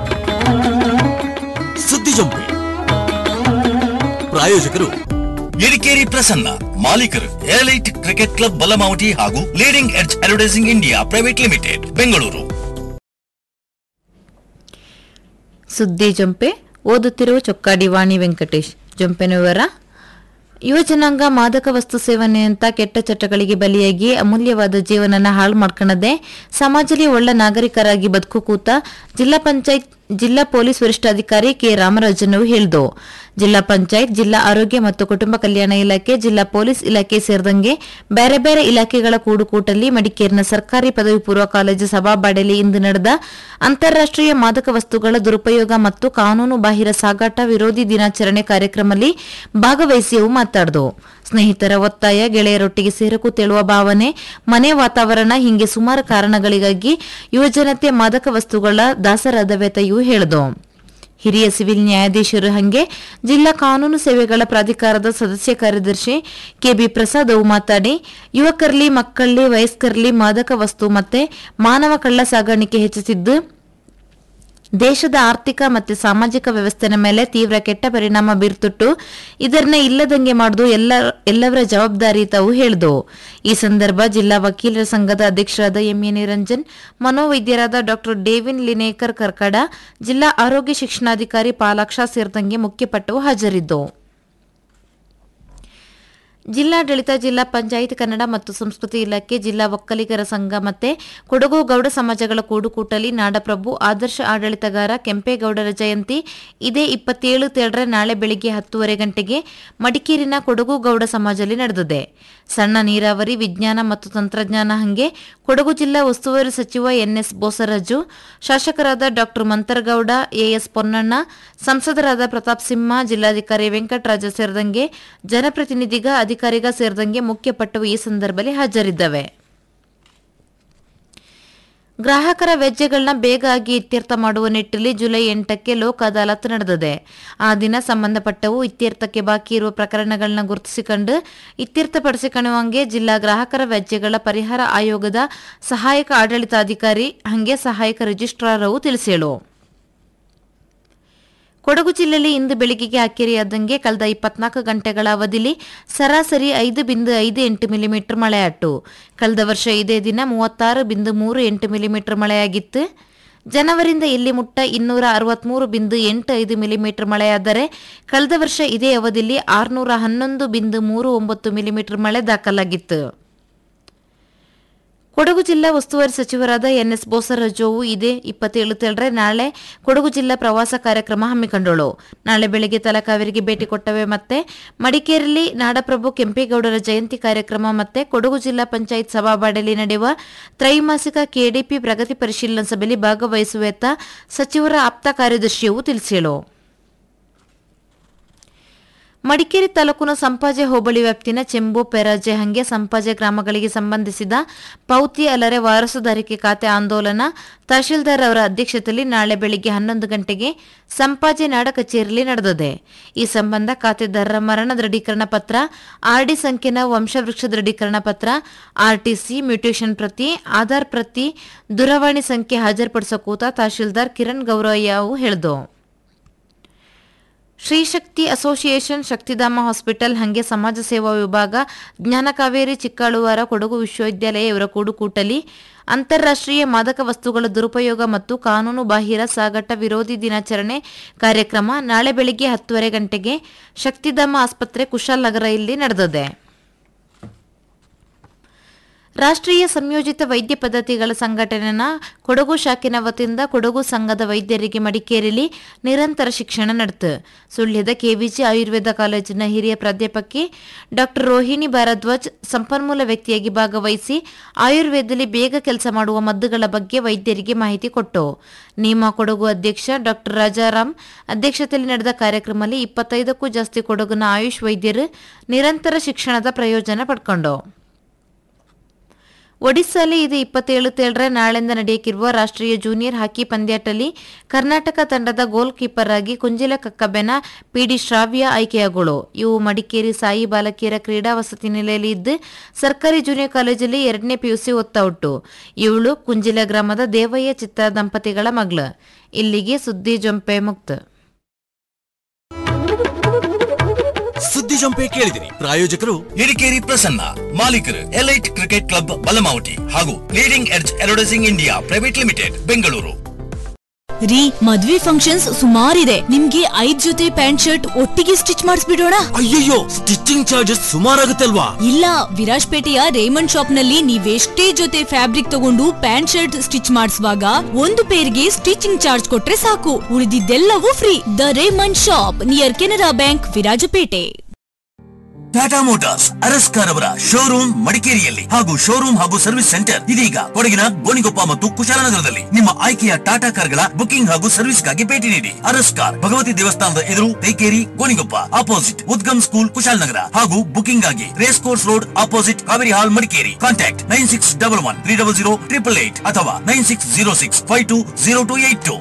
ಸುದ್ದಿ ಜಂಪೆ ಪ್ರಾಯೋಜಕರು
ಎಡಿಕೇರಿ ಪ್ರಸನ್ನ ಮಾಲೀಕರು ಏರ್ಲೈಟ್ ಕ್ರಿಕೆಟ್ ಕ್ಲಬ್ ಬಲಮಾವಟಿ ಹಾಗೂ leading edge advertising India private limited Bengaluru
ಸುದ್ದಿ ಜಂಪೆ ಓದುತ್ತಿರುವ ಚೊಕ್ಕಾಡಿ ವಾಣಿ ವೆಂಕಟೇಶ್ ಜಂಪೆನ ವಿವರ ಯುವ ಜನಾಂಗ ಮಾದಕ ವಸ್ತು ಸೇವನೆಯಂತ ಕೆಟ್ಟ ಚಟಗಳಿಗೆ ಬಲಿಯಾಗಿ ಅಮೂಲ್ಯವಾದ ಜೀವನನ ಹಾಳು ಮಾಡ್ಕೊಳ್ಳದೆ ಸಮಾಜದಲ್ಲಿ ಒಳ್ಳೆ ನಾಗರಿಕರಾಗಿ ಬದುಕು ಕೂತ ಜಿಲ್ಲಾ ಪಂಚಾಯತ್ ಜಿಲ್ಲಾ ಪೊಲೀಸ್ ವರಿಷ್ಠಾಧಿಕಾರಿ ಕೆ ರಾಮರಾಜನ್ ಹೇಳಿದು ಜಿಲ್ಲಾ ಪಂಚಾಯತ್ ಜಿಲ್ಲಾ ಆರೋಗ್ಯ ಮತ್ತು ಕುಟುಂಬ ಕಲ್ಯಾಣ ಇಲಾಖೆ ಜಿಲ್ಲಾ ಪೊಲೀಸ್ ಇಲಾಖೆ ಸೇರಿದಂಗೆ ಬೇರೆ ಬೇರೆ ಇಲಾಖೆಗಳ ಕೂಡುಕೂಟಲ್ಲಿ ಮಡಿಕೇರಿನ ಸರ್ಕಾರಿ ಪದವಿ ಪೂರ್ವ ಕಾಲೇಜು ಸಭಾಬಾಡೆಯಲ್ಲಿ ಇಂದು ನಡೆದ ಅಂತಾರಾಷ್ಟೀಯ ಮಾದಕ ವಸ್ತುಗಳ ದುರುಪಯೋಗ ಮತ್ತು ಕಾನೂನು ಬಾಹಿರ ಸಾಗಾಟ ವಿರೋಧಿ ದಿನಾಚರಣೆ ಕಾರ್ಯಕ್ರಮದಲ್ಲಿ ಭಾಗವಹಿಸಿ ಅವು ಮಾತಾಡಿದು ಸ್ನೇಹಿತರ ಒತ್ತಾಯ ಗೆಳೆಯರೊಟ್ಟಿಗೆ ಸೇರಕು ತೇಳುವ ಭಾವನೆ ಮನೆ ವಾತಾವರಣ ಹೀಗೆ ಸುಮಾರು ಕಾರಣಗಳಿಗಾಗಿ ಯುವಜನತೆ ಮಾದಕ ವಸ್ತುಗಳ ದಾಸರಾದವೆತೆಯೂ ಹೇಳಿದು ಹಿರಿಯ ಸಿವಿಲ್ ನ್ಯಾಯಾಧೀಶರು ಹಂಗೆ ಜಿಲ್ಲಾ ಕಾನೂನು ಸೇವೆಗಳ ಪ್ರಾಧಿಕಾರದ ಸದಸ್ಯ ಕಾರ್ಯದರ್ಶಿ ಕೆಬಿ ಪ್ರಸಾದ್ ಅವು ಮಾತಾಡಿ ಯುವಕರಲ್ಲಿ ಮಕ್ಕಳಲ್ಲಿ ವಯಸ್ಕರಲ್ಲಿ ಮಾದಕ ವಸ್ತು ಮತ್ತೆ ಮಾನವ ಕಳ್ಳ ಸಾಗಾಣಿಕೆ ಹೆಚ್ಚುತ್ತಿದ್ದು ದೇಶದ ಆರ್ಥಿಕ ಮತ್ತು ಸಾಮಾಜಿಕ ವ್ಯವಸ್ಥೆನ ಮೇಲೆ ತೀವ್ರ ಕೆಟ್ಟ ಪರಿಣಾಮ ಬೀರ್ತುಟ್ಟು ಇದನ್ನ ಇಲ್ಲದಂಗೆ ಮಾಡುದು ಎಲ್ಲ ಎಲ್ಲವರ ಜವಾಬ್ದಾರಿ ತಾವು ಹೇಳಿದು ಈ ಸಂದರ್ಭ ಜಿಲ್ಲಾ ವಕೀಲರ ಸಂಘದ ಅಧ್ಯಕ್ಷರಾದ ಎಂಎ ನಿರಂಜನ್ ಮನೋವೈದ್ಯರಾದ ಡಾಕ್ಟರ್ ಡೇವಿನ್ ಲಿನೇಕರ್ ಕರ್ಕಡ ಜಿಲ್ಲಾ ಆರೋಗ್ಯ ಶಿಕ್ಷಣಾಧಿಕಾರಿ ಪಾಲಾಕ್ಷ ಸೇರಿದಂಗೆ ಮುಖ್ಯಪಟ್ಟವು ಹಾಜರಿದ್ದು ಜಿಲ್ಲಾಡಳಿತ ಜಿಲ್ಲಾ ಪಂಚಾಯತ್ ಕನ್ನಡ ಮತ್ತು ಸಂಸ್ಕೃತಿ ಇಲಾಖೆ ಜಿಲ್ಲಾ ಒಕ್ಕಲಿಗರ ಸಂಘ ಮತ್ತೆ ಕೊಡಗು ಗೌಡ ಸಮಾಜಗಳ ಕೂಡುಕೂಟಲಿ ನಾಡಪ್ರಭು ಆದರ್ಶ ಆಡಳಿತಗಾರ ಕೆಂಪೇಗೌಡರ ಜಯಂತಿ ಇದೇ ಇಪ್ಪತ್ತೇಳು ತೇಳರ ನಾಳೆ ಬೆಳಿಗ್ಗೆ ಹತ್ತುವರೆ ಗಂಟೆಗೆ ಮಡಿಕೇರಿನ ಕೊಡಗು ಗೌಡ ಸಮಾಜದಲ್ಲಿ ನಡೆದಿದೆ ಸಣ್ಣ ನೀರಾವರಿ ವಿಜ್ಞಾನ ಮತ್ತು ತಂತ್ರಜ್ಞಾನ ಹಂಗೆ ಕೊಡಗು ಜಿಲ್ಲಾ ಉಸ್ತುವಾರಿ ಸಚಿವ ಎನ್ಎಸ್ ಬೋಸರಾಜು ಶಾಸಕರಾದ ಡಾಕ್ಟರ್ ಮಂತರಗೌಡ ಎಎಸ್ ಪೊನ್ನಣ್ಣ ಸಂಸದರಾದ ಪ್ರತಾಪ್ ಸಿಂಹ ಜಿಲ್ಲಾಧಿಕಾರಿ ವೆಂಕಟರಾಜ ಸೇರಿದಂಗೆ ಜನಪ್ರತಿನಿಧಿಗ ಅಧಿಕಾರಿಗ ಸೇರಿದಂಗೆ ಮುಖ್ಯಪಟ್ಟವು ಈ ಸಂದರ್ಭದಲ್ಲಿ ಹಾಜರಿದ್ದವೆ ಗ್ರಾಹಕರ ವೆಜ್ಜೆಗಳನ್ನ ಬೇಗ ಆಗಿ ಇತ್ಯರ್ಥ ಮಾಡುವ ನಿಟ್ಟಿನಲ್ಲಿ ಜುಲೈ ಎಂಟಕ್ಕೆ ಲೋಕ್ ಅದಾಲತ್ ನಡೆದಿದೆ ಆ ದಿನ ಸಂಬಂಧಪಟ್ಟವು ಇತ್ಯರ್ಥಕ್ಕೆ ಬಾಕಿ ಇರುವ ಪ್ರಕರಣಗಳನ್ನ ಗುರುತಿಸಿಕೊಂಡು ಇತ್ಯರ್ಥಪಡಿಸಿಕೊಳ್ಳುವಂಗೆ ಜಿಲ್ಲಾ ಗ್ರಾಹಕರ ವ್ಯಾಜ್ಯಗಳ ಪರಿಹಾರ ಆಯೋಗದ ಸಹಾಯಕ ಆಡಳಿತಾಧಿಕಾರಿ ಹಂಗೆ ಸಹಾಯಕ ರಿಜಿಸ್ಟ್ರಾರ್ ಅವು ತಿಳಿಸಿಳು ಕೊಡಗು ಜಿಲ್ಲೆಯಲ್ಲಿ ಇಂದು ಬೆಳಗ್ಗೆಗೆ ಅಕ್ಕೆರೆಯಾದಂಗೆ ಕಳೆದ ಇಪ್ಪತ್ನಾಲ್ಕು ಗಂಟೆಗಳ ಅವಧಿಲಿ ಸರಾಸರಿ ಐದು ಬಿಂದು ಐದು ಎಂಟು ಮಿಲಿಮೀಟರ್ ಮಳೆಯಾಟ್ಟು ಕಳೆದ ವರ್ಷ ಇದೇ ದಿನ ಮೂವತ್ತಾರು ಬಿಂದು ಮೂರು ಎಂಟು ಮಿಲಿಮೀಟರ್ ಮಳೆಯಾಗಿತ್ತು ಜನವರಿಂದ ಇಲ್ಲಿ ಮುಟ್ಟ ಇನ್ನೂರ ಅರವತ್ಮೂರು ಬಿಂದು ಎಂಟು ಐದು ಮಿಲಿಮೀಟರ್ ಮಳೆಯಾದರೆ ಕಳೆದ ವರ್ಷ ಇದೇ ಅವಧಿಯಲ್ಲಿ ಆರುನೂರ ಹನ್ನೊಂದು ಬಿಂದು ಮೂರು ಒಂಬತ್ತು ಮಿಲಿಮೀಟರ್ ಮಳೆ ದಾಖಲಾಗಿತ್ತು ಕೊಡಗು ಜಿಲ್ಲಾ ಉಸ್ತುವಾರಿ ಸಚಿವರಾದ ಎನ್ಎಸ್ ಬೋಸರಾಜೋವು ಇದೇ ಇಪ್ಪತ್ತೇಳು ತೇಳರೆ ನಾಳೆ ಕೊಡಗು ಜಿಲ್ಲಾ ಪ್ರವಾಸ ಕಾರ್ಯಕ್ರಮ ಹಮ್ಮಿಕೊಂಡಳು ನಾಳೆ ಬೆಳಗ್ಗೆ ತಲಕಾವೇರಿಗೆ ಭೇಟಿ ಕೊಟ್ಟವೆ ಮತ್ತೆ ಮಡಿಕೇರಿಯಲ್ಲಿ ನಾಡಪ್ರಭು ಕೆಂಪೇಗೌಡರ ಜಯಂತಿ ಕಾರ್ಯಕ್ರಮ ಮತ್ತೆ ಕೊಡಗು ಜಿಲ್ಲಾ ಪಂಚಾಯತ್ ಸಭಾಬಾಡಲಿ ನಡೆಯುವ ತ್ರೈಮಾಸಿಕ ಕೆಡಿಪಿ ಪ್ರಗತಿ ಪರಿಶೀಲನಾ ಸಭೆಯಲ್ಲಿ ಭಾಗವಹಿಸುವೆತ್ತ ಸಚಿವರ ಆಪ್ತ ಕಾರ್ಯದರ್ಶಿಯು ತಿಳಿಸಿಳು ಮಡಿಕೇರಿ ತಾಲೂಕಿನ ಸಂಪಾಜೆ ಹೋಬಳಿ ವ್ಯಾಪ್ತಿನ ಚೆಂಬು ಪೆರಾಜೆ ಹಂಗೆ ಸಂಪಾಜೆ ಗ್ರಾಮಗಳಿಗೆ ಸಂಬಂಧಿಸಿದ ಪೌತಿ ಅಲ್ಲರೆ ವಾರಸುದಾರಿಕೆ ಖಾತೆ ಆಂದೋಲನ ತಹಶೀಲ್ದಾರ್ ಅವರ ಅಧ್ಯಕ್ಷತೆಯಲ್ಲಿ ನಾಳೆ ಬೆಳಿಗ್ಗೆ ಹನ್ನೊಂದು ಗಂಟೆಗೆ ಸಂಪಾಜೆ ನಾಡ ಕಚೇರಿಯಲ್ಲಿ ನಡೆದಿದೆ ಈ ಸಂಬಂಧ ಖಾತೆದಾರರ ಮರಣ ದೃಢೀಕರಣ ಪತ್ರ ಆರ್ಡಿ ಸಂಖ್ಯೆನ ವಂಶವೃಕ್ಷ ದೃಢೀಕರಣ ಪತ್ರ ಆರ್ಟಿಸಿ ಮ್ಯೂಟೇಷನ್ ಪ್ರತಿ ಆಧಾರ್ ಪ್ರತಿ ದೂರವಾಣಿ ಸಂಖ್ಯೆ ಹಾಜರುಪಡಿಸೋ ಕೂತ ತಹಶೀಲ್ದಾರ್ ಕಿರಣ್ ಗೌರಯ್ಯವು ಹೇಳಿದು ಶ್ರೀಶಕ್ತಿ ಅಸೋಸಿಯೇಷನ್ ಶಕ್ತಿಧಾಮ ಹಾಸ್ಪಿಟಲ್ ಹಂಗೆ ಸಮಾಜ ಸೇವಾ ವಿಭಾಗ ಜ್ಞಾನಕಾವೇರಿ ಚಿಕ್ಕಾಳುವಾರ ಕೊಡಗು ವಿಶ್ವವಿದ್ಯಾಲಯ ಇವರ ಕೂಡುಕೂಟಲಿ ಅಂತಾರಾಷ್ಟ್ರೀಯ ಮಾದಕ ವಸ್ತುಗಳ ದುರುಪಯೋಗ ಮತ್ತು ಕಾನೂನು ಬಾಹಿರ ಸಾಗಾಟ ವಿರೋಧಿ ದಿನಾಚರಣೆ ಕಾರ್ಯಕ್ರಮ ನಾಳೆ ಬೆಳಿಗ್ಗೆ ಹತ್ತುವರೆ ಗಂಟೆಗೆ ಶಕ್ತಿಧಾಮ ಆಸ್ಪತ್ರೆ ಕುಶಾಲನಗರ ಇಲ್ಲಿ ನಡೆದಿದೆ ರಾಷ್ಟ್ರೀಯ ಸಂಯೋಜಿತ ವೈದ್ಯ ಪದ್ಧತಿಗಳ ಸಂಘಟನೆನ ಕೊಡಗು ಶಾಖೆನ ವತಿಯಿಂದ ಕೊಡಗು ಸಂಘದ ವೈದ್ಯರಿಗೆ ಮಡಿಕೇರಿಯಲ್ಲಿ ನಿರಂತರ ಶಿಕ್ಷಣ ನಡೆತು ಸುಳ್ಯದ ಕೆವಿಜಿ ಆಯುರ್ವೇದ ಕಾಲೇಜಿನ ಹಿರಿಯ ಪ್ರಾಧ್ಯಾಪಕಿ ಡಾಕ್ಟರ್ ರೋಹಿಣಿ ಭಾರದ್ವಾಜ್ ಸಂಪನ್ಮೂಲ ವ್ಯಕ್ತಿಯಾಗಿ ಭಾಗವಹಿಸಿ ಆಯುರ್ವೇದದಲ್ಲಿ ಬೇಗ ಕೆಲಸ ಮಾಡುವ ಮದ್ದುಗಳ ಬಗ್ಗೆ ವೈದ್ಯರಿಗೆ ಮಾಹಿತಿ ಕೊಟ್ಟು ನೇಮ ಕೊಡಗು ಅಧ್ಯಕ್ಷ ಡಾಕ್ಟರ್ ರಾಜಾರಾಮ್ ಅಧ್ಯಕ್ಷತೆಯಲ್ಲಿ ನಡೆದ ಕಾರ್ಯಕ್ರಮದಲ್ಲಿ ಇಪ್ಪತ್ತೈದಕ್ಕೂ ಜಾಸ್ತಿ ಕೊಡಗುನ ಆಯುಷ್ ವೈದ್ಯರು ನಿರಂತರ ಶಿಕ್ಷಣದ ಪ್ರಯೋಜನ ಪಡ್ಕೊಂಡು ಒಡಿಸ್ಸಾಲಿ ಇದು ಇಪ್ಪತ್ತೇಳು ತೇಳರ ನಾಳೆಯಿಂದ ನಡೆಯಕ್ಕಿರುವ ರಾಷ್ಟ್ರೀಯ ಜೂನಿಯರ್ ಹಾಕಿ ಪಂದ್ಯಾಟಲ್ಲಿ ಕರ್ನಾಟಕ ತಂಡದ ಗೋಲ್ ಕೀಪರ್ ಆಗಿ ಕುಂಜಿಲ ಕಕ್ಕಬೆನ ಪಿಡಿ ಶ್ರಾವ್ಯ ಆಯ್ಕೆಯಾಗಳು ಇವು ಮಡಿಕೇರಿ ಸಾಯಿ ಬಾಲಕಿಯರ ಕ್ರೀಡಾ ವಸತಿ ನಿಲೆಯಲ್ಲಿ ಇದ್ದು ಸರ್ಕಾರಿ ಜೂನಿಯರ್ ಕಾಲೇಜಲ್ಲಿ ಎರಡನೇ ಪಿಯುಸಿ ಒತ್ತೌಟು ಇವಳು ಕುಂಜಿಲ ಗ್ರಾಮದ ದೇವಯ್ಯ ಚಿತ್ರ ದಂಪತಿಗಳ ಮಗಳು ಇಲ್ಲಿಗೆ ಸುದ್ದಿ ಜೊಂಪೆ ಮುಕ್ತ
ಸುದ್ದಿ ಜಂಪೆ ಕೇಳಿದಿರಿ ಪ್ರಾಯೋಜಕರು
ಹಿರಿಕೇರಿ ಪ್ರಸನ್ನ ಮಾಲೀಕರು ಎಲೈಟ್ ಕ್ರಿಕೆಟ್ ಕ್ಲಬ್ ಬಲಮಾವಟಿ ಹಾಗೂ leading edge advertising India private limited Bengaluru
ರೀ ಮದ್ವೆ ಫಂಕ್ಷನ್ಸ್ ಸುಮಾರಿದೆ ನಿಮ್ಗೆ ಐದ್ ಜೊತೆ ಪ್ಯಾಂಟ್ ಶರ್ಟ್ ಒಟ್ಟಿಗೆ ಸ್ಟಿಚ್ ಮಾಡಿಸ್ಬಿಡೋಣ
ಅಯ್ಯಯ್ಯೋ ಸ್ಟಿಚಿಂಗ್ ಚಾರ್ಜಸ್ ಸುಮಾರಾಗುತ್ತೆ ಅಲ್ವಾ
ಇಲ್ಲ ವಿರಾಜ್ಪೇಟೆಯ ರೇಮಂಡ್ ಶಾಪ್ ನಲ್ಲಿ ನೀವೆಷ್ಟೇ ಜೊತೆ ಫ್ಯಾಬ್ರಿಕ್ ತಗೊಂಡು ಪ್ಯಾಂಟ್ ಶರ್ಟ್ ಸ್ಟಿಚ್ ಮಾಡಿಸುವಾಗ ಒಂದು ಪೇರ್ಗೆ ಸ್ಟಿಚಿಂಗ್ ಚಾರ್ಜ್ ಕೊಟ್ರೆ ಸಾಕು ಉಳಿದಿದ್ದೆಲ್ಲವೂ free the Raymond shop near Canara bank Virajpet
Tata motors Aras car ಅವರ ಶೋರೂಮ್ ಮಡಿಕೇರಿಯಲ್ಲಿ ಹಾಗೂ ಶೋರೂಮ್ ಹಾಗೂ ಸರ್ವಿಸ್ ಸೆಂಟರ್ ಇದೀಗ ಕೊಡಗಿನ ಗೋಣಿಗೊಪ್ಪ ಮತ್ತು ಕುಶಾಲನಗರದಲ್ಲಿ ನಿಮ್ಮ ಆಯ್ಕೆಯ ಟಾಟಾ ಕಾರ್ಗಳ ಬುಕಿಂಗ್ ಹಾಗೂ ಸರ್ವಿಸ್ಗಾಗಿ ಭೇಟಿ ನೀಡಿ ಅರಸ್ಕಾರ್ ಭಗವತಿ ದೇವಸ್ಥಾನದ ಎದುರು ತೈಕೇರಿ ಗೋಣಿಗೊಪ್ಪ ಅಪೋಸಿಟ್ ಉದ್ಗಮ್ ಸ್ಕೂಲ್ ಕುಶಾಲನಗರ ಹಾಗೂ ಬುಕಿಂಗ್ ಆಗಿ race course road opposite Kaveri hall Madikeri contact nine six double one three double zero triple eight ಅಥವಾ nine six zero six five two zero two eight two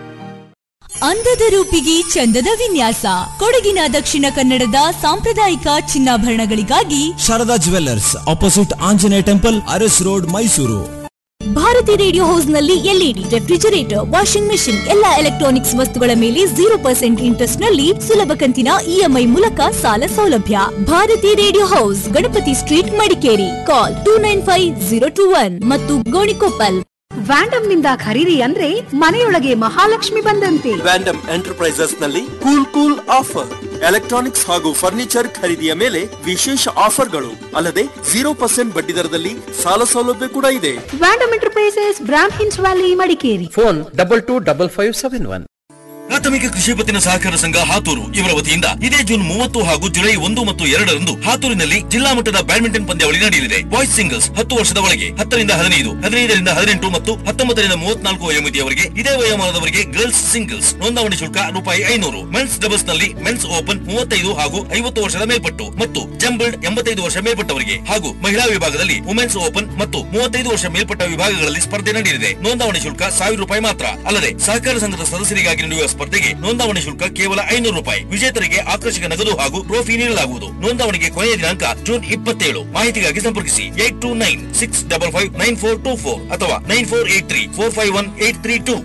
ಅಂದದ ರೂಪಿಗೆ ಚಂದದ ವಿನ್ಯಾಸ ಕೊಡಗಿನ ದಕ್ಷಿಣ ಕನ್ನಡದ ಸಾಂಪ್ರದಾಯಿಕ ಚಿನ್ನಾಭರಣಗಳಿಗಾಗಿ
Sharada jewellers opposite Anjaneya temple Aras road Mysuru
Bharathi radio house ನಲ್ಲಿ ಎಲ್ಇಡಿ ರೆಫ್ರಿಜರೇಟರ್ ವಾಷಿಂಗ್ ಮೆಷಿನ್ ಎಲ್ಲಾ ಎಲೆಕ್ಟ್ರಾನಿಕ್ಸ್ ವಸ್ತುಗಳ ಮೇಲೆ ಜೀರೋ ಪರ್ಸೆಂಟ್ ಇಂಟ್ರೆಸ್ಟ್ ನಲ್ಲಿ ಸುಲಭ ಕಂತಿನ ಇಎಂಐ ಮೂಲಕ ಸಾಲ ಸೌಲಭ್ಯ Bharathi radio house Ganapathi street Madikeri call two nine five zero two one ಮತ್ತು ಗೋಣಿಕೊಪ್ಪಲ್
ವ್ಯಾಂಡಮ್ ನಿಂದ ಖರೀದಿ ಅಂದ್ರೆ ಮನೆಯೊಳಗೆ ಮಹಾಲಕ್ಷ್ಮಿ ಬಂದಂತೆ
ವ್ಯಾಂಡಮ್ ಎಂಟರ್ಪ್ರೈಸಸ್ ನಲ್ಲಿ ಕೂಲ್ ಕೂಲ್ ಆಫರ್ ಎಲೆಕ್ಟ್ರಾನಿಕ್ಸ್ ಹಾಗೂ ಫರ್ನಿಚರ್ ಖರೀದಿಯ ಮೇಲೆ ವಿಶೇಷ ಆಫರ್ಗಳು ಅಲ್ಲದೆ ಜೀರೋ ಪರ್ಸೆಂಟ್ ಬಡ್ಡಿ ದರದಲ್ಲಿ ಸಾಲ ಸೌಲಭ್ಯ ಕೂಡ ಇದೆ
Vandam enterprises Brahmins valley Madikeri
phone double two double five seven one
ಪ್ರಾಥಮಿಕ ಕೃಷಿ ಪತ್ತಿನ ಸಹಕಾರ ಸಂಘ ಹಾತೂರು ಇವರ ವತಿಯಿಂದ ಇದೇ ಜೂನ್ ಮೂವತ್ತು ಹಾಗೂ ಜುಲೈ ಒಂದು ಮತ್ತು ಎರಡರಂದು ಹಾತೂರಿನಲ್ಲಿ ಜಿಲ್ಲಾ ಮಟ್ಟದ ಬ್ಯಾಡ್ಮಿಂಟನ್ ಪಂದ್ಯಾವಳಿ ನಡೆಯಲಿದೆ ಬಾಯ್ಸ್ ಸಿಂಗಲ್ಸ್ ಹತ್ತು ವರ್ಷದ ಒಳಗೆ ಹತ್ತರಿಂದ ಹದಿನೈದು ಹದಿನೈದರಿಂದ ಹದಿನೆಂಟು ಮತ್ತು ಹತ್ತೊಂಬತ್ತರಿಂದ ಮೂವತ್ನಾಲ್ಕು ವಯೋಮಿತಿಯವರಿಗೆ ಇದೇ ವಯೋಮಾನದವರಿಗೆ ಗರ್ಲ್ಸ್ ಸಿಂಗಲ್ಸ್ ನೋಂದಣಿ ಶುಲ್ಕ ರೂಪಾಯಿ ಐನೂರು ಮೆನ್ಸ್ ಡಬಲ್ಸ್ ನಲ್ಲಿ ಮೆನ್ಸ್ ಓಪನ್ ಮೂವತ್ತೈದು ಹಾಗೂ ಐವತ್ತು ವರ್ಷದ ಮೇಲ್ಪಟ್ಟು ಮತ್ತು ಜಂಬಲ್ಡ್ ಎಂಬತ್ತೈದು ವರ್ಷ ಮೇಲ್ಪಟ್ಟವರಿಗೆ ಹಾಗೂ ಮಹಿಳಾ ವಿಭಾಗದಲ್ಲಿ ವುಮೆನ್ಸ್ ಓಪನ್ ಮತ್ತು ಮೂವತ್ತೈದು ವರ್ಷ ಮೇಲ್ಪಟ್ಟ ವಿಭಾಗಗಳಲ್ಲಿ ಸ್ಪರ್ಧೆ ನಡೆಯಲಿದೆ ನೋಂದಣಿ ಶುಲ್ಕ ಸಾವಿರ ರೂಪಾಯಿ ಮಾತ್ರ ಅಲ್ಲದೆ ಸಹಕಾರ ಸಂಘದ ಸದಸ್ಯರಿಗಾಗಿ ನಡೆಯುವ ಸ್ಪರ್ಧೆಗೆ ನೋಂದಣಿ ಶುಲ್ಕ ಕೇವಲ ಐನೂರು ರೂಪಾಯಿ ವಿಜೇತರಿಗೆ ಆಕರ್ಷಕ ನಗದು ಹಾಗೂ ಟ್ರೋಫಿ ನೀಡಲಾಗುವುದು ನೋಂದಣಿಗೆ ಕೊನೆಯ ದಿನಾಂಕ ಜೂನ್ ಇಪ್ಪತ್ತೇಳು ಮಾಹಿತಿಗಾಗಿ ಸಂಪರ್ಕಿಸಿ eight two nine six double five nine four two four ಅಥವಾ nine four eight three four five one eight three two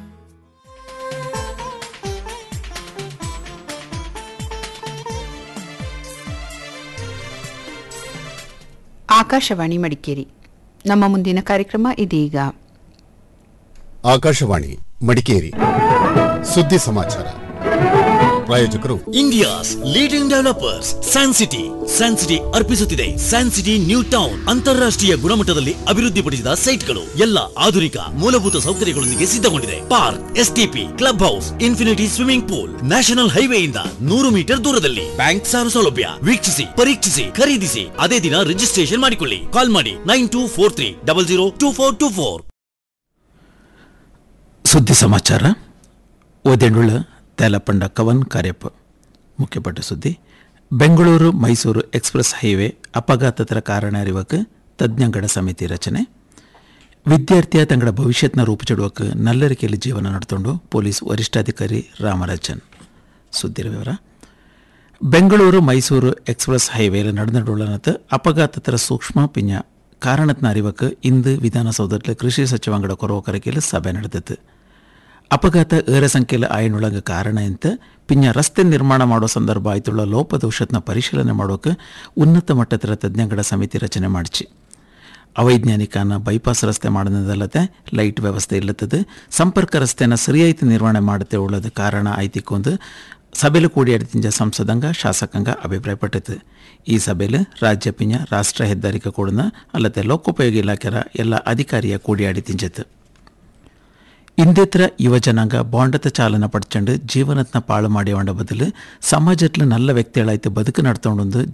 Akashvani Madikeri ನಮ್ಮ ಮುಂದಿನ ಕಾರ್ಯಕ್ರಮ ಇದೀಗ
ಆಕಾಶವಾಣಿ ಮಡಿಕೇರಿ ಸುದ್ದಿ ಸಮಾಚಾರ ಪ್ರಾಯೋಜಕರು
India's leading developers San City San City ಅರ್ಪಿಸುತ್ತಿದೆ ಸ್ಯಾನ್ ಸಿಟಿ ನ್ಯೂ ಟೌನ್ ಅಂತಾರಾಷ್ಟ್ರೀಯ ಗುಣಮಟ್ಟದಲ್ಲಿ ಅಭಿವೃದ್ಧಿಪಡಿಸಿದ ಸೈಟ್ಗಳು ಎಲ್ಲ ಆಧುನಿಕ ಮೂಲಭೂತ ಸೌಕರ್ಯಗಳೊಂದಿಗೆ ಸಿದ್ಧಗೊಂಡಿದೆ park STP club house infinity swimming pool national ಹೈವೇಯಿಂದ ನೂರು ಮೀಟರ್ ದೂರದಲ್ಲಿ ಬ್ಯಾಂಕ್ ಸಾಲ ಸೌಲಭ್ಯ ವೀಕ್ಷಿಸಿ ಪರೀಕ್ಷಿಸಿ ಖರೀದಿಸಿ ಅದೇ ದಿನ ರಿಜಿಸ್ಟ್ರೇಷನ್ ಮಾಡಿಕೊಳ್ಳಿ ಕಾಲ್ ಮಾಡಿ nine two four three double zero two four two four
ಸುದ್ದಿ ಸಮಾಚಾರ ಓದೆಂಡುಳ ತೇಲಪಂಡ ಕವನ್ ಕಾರ್ಯಪ್ಪ ಮುಖ್ಯಪಟ್ಟ ಸುದ್ದಿ ಬೆಂಗಳೂರು ಮೈಸೂರು ಎಕ್ಸ್ಪ್ರೆಸ್ ಹೈವೇ ಅಪಘಾತದ ಕಾರಣ ಅರಿವಕ್ಕೆ ತಜ್ಞಂಗಡ ಸಮಿತಿ ರಚನೆ ವಿದ್ಯಾರ್ಥಿಯ ತಂಗಡ ಭವಿಷ್ಯತ್ನ ರೂಪುಚಿಡುವಕ್ಕೆ ನಲ್ಲರಿಕೆಯಲ್ಲಿ ಜೀವನ ನಡೆದುಕೊಂಡು ಪೊಲೀಸ್ ವರಿಷ್ಠಾಧಿಕಾರಿ ರಾಮರಾಜನ್ ಸುದ್ದಿರ ವಿವರ ಬೆಂಗಳೂರು ಮೈಸೂರು ಎಕ್ಸ್ಪ್ರೆಸ್ ಹೈವೇಲಿ ನಡೆದುಳ್ಳನത്ത് ಅಪಘಾತತರ ಸೂಕ್ಷ್ಮ ಪಿಂಜ ಕಾರಣತ್ನ ಅರಿವಕ್ಕೆ ಇಂದು ವಿಧಾನಸೌಧದಲ್ಲಿ ಕೃಷಿ ಸಚಿವಾಂಗಡ ಕೊರವಕರಕೆಯಲ್ಲಿ ಸಭೆ ನಡೆದಿತ್ತು ಅಪಘಾತ ಏರ ಸಂಖ್ಯೆಯಲ್ಲಿ ಆಯನುಳಗ ಕಾರಣ ಎಂತ ಪಿಂಜ ರಸ್ತೆ ನಿರ್ಮಾಣ ಮಾಡೋ ಸಂದರ್ಭ ಆಯ್ತುಳ್ಳ ಲೋಪದೋಷತ್ನ ಪರಿಶೀಲನೆ ಮಾಡೋಕೆ ಉನ್ನತ ಮಟ್ಟದ ತಜ್ಞಂಗಡ ಸಮಿತಿ ರಚನೆ ಮಾಡಿಸಿ ಅವೈಜ್ಞಾನಿಕನ ಬೈಪಾಸ್ ರಸ್ತೆ ಮಾಡೋದಲ್ಲದೆ ಲೈಟ್ ವ್ಯವಸ್ಥೆ ಇಲ್ಲತ್ತದು ಸಂಪರ್ಕ ರಸ್ತೆನ ಸರಿಯಾಯ್ತು ನಿರ್ವಹಣೆ ಮಾಡುತ್ತೆ ಉಳ್ಳದು ಕಾರಣ ಆಯ್ತಿಕ್ಕೊಂದು ಸಭೆಲು ಕೂಡಿಯಾಡ್ತಿಂಜ ಸಂಸದಂಗ ಶಾಸಕಾಂಗ ಅಭಿಪ್ರಾಯಪಟ್ಟಿತು ಈ ಸಭೆಲು ರಾಜ್ಯ ಪಿಂಜ ರಾಷ್ಟ್ರ ಹೆದ್ದಾರಿಕೆ ಕೂಡನ ಅಲ್ಲದೆ ಲೋಕೋಪಯೋಗಿ ಇಲಾಖೆರ ಎಲ್ಲ ಅಧಿಕಾರಿಯ ಕೂಡಿಯಾಡಿ ತಿಂಜತ್ತು ಇಂದೇತ್ರ ಯುವಜನಾಂಗ ಬಾಂಡತ ಚಾಲನ ಪಡ್ಚಂಡು ಜೀವನತ್ನ ಪಾಳು ಮಾಡಿ ಬದಲು ಸಮಾಜತ್ಲು ನಲ್ಲ ವ್ಯಕ್ತಿಗಳಾಯ್ತು ಬದುಕು ನಡ್ತೊಂಡು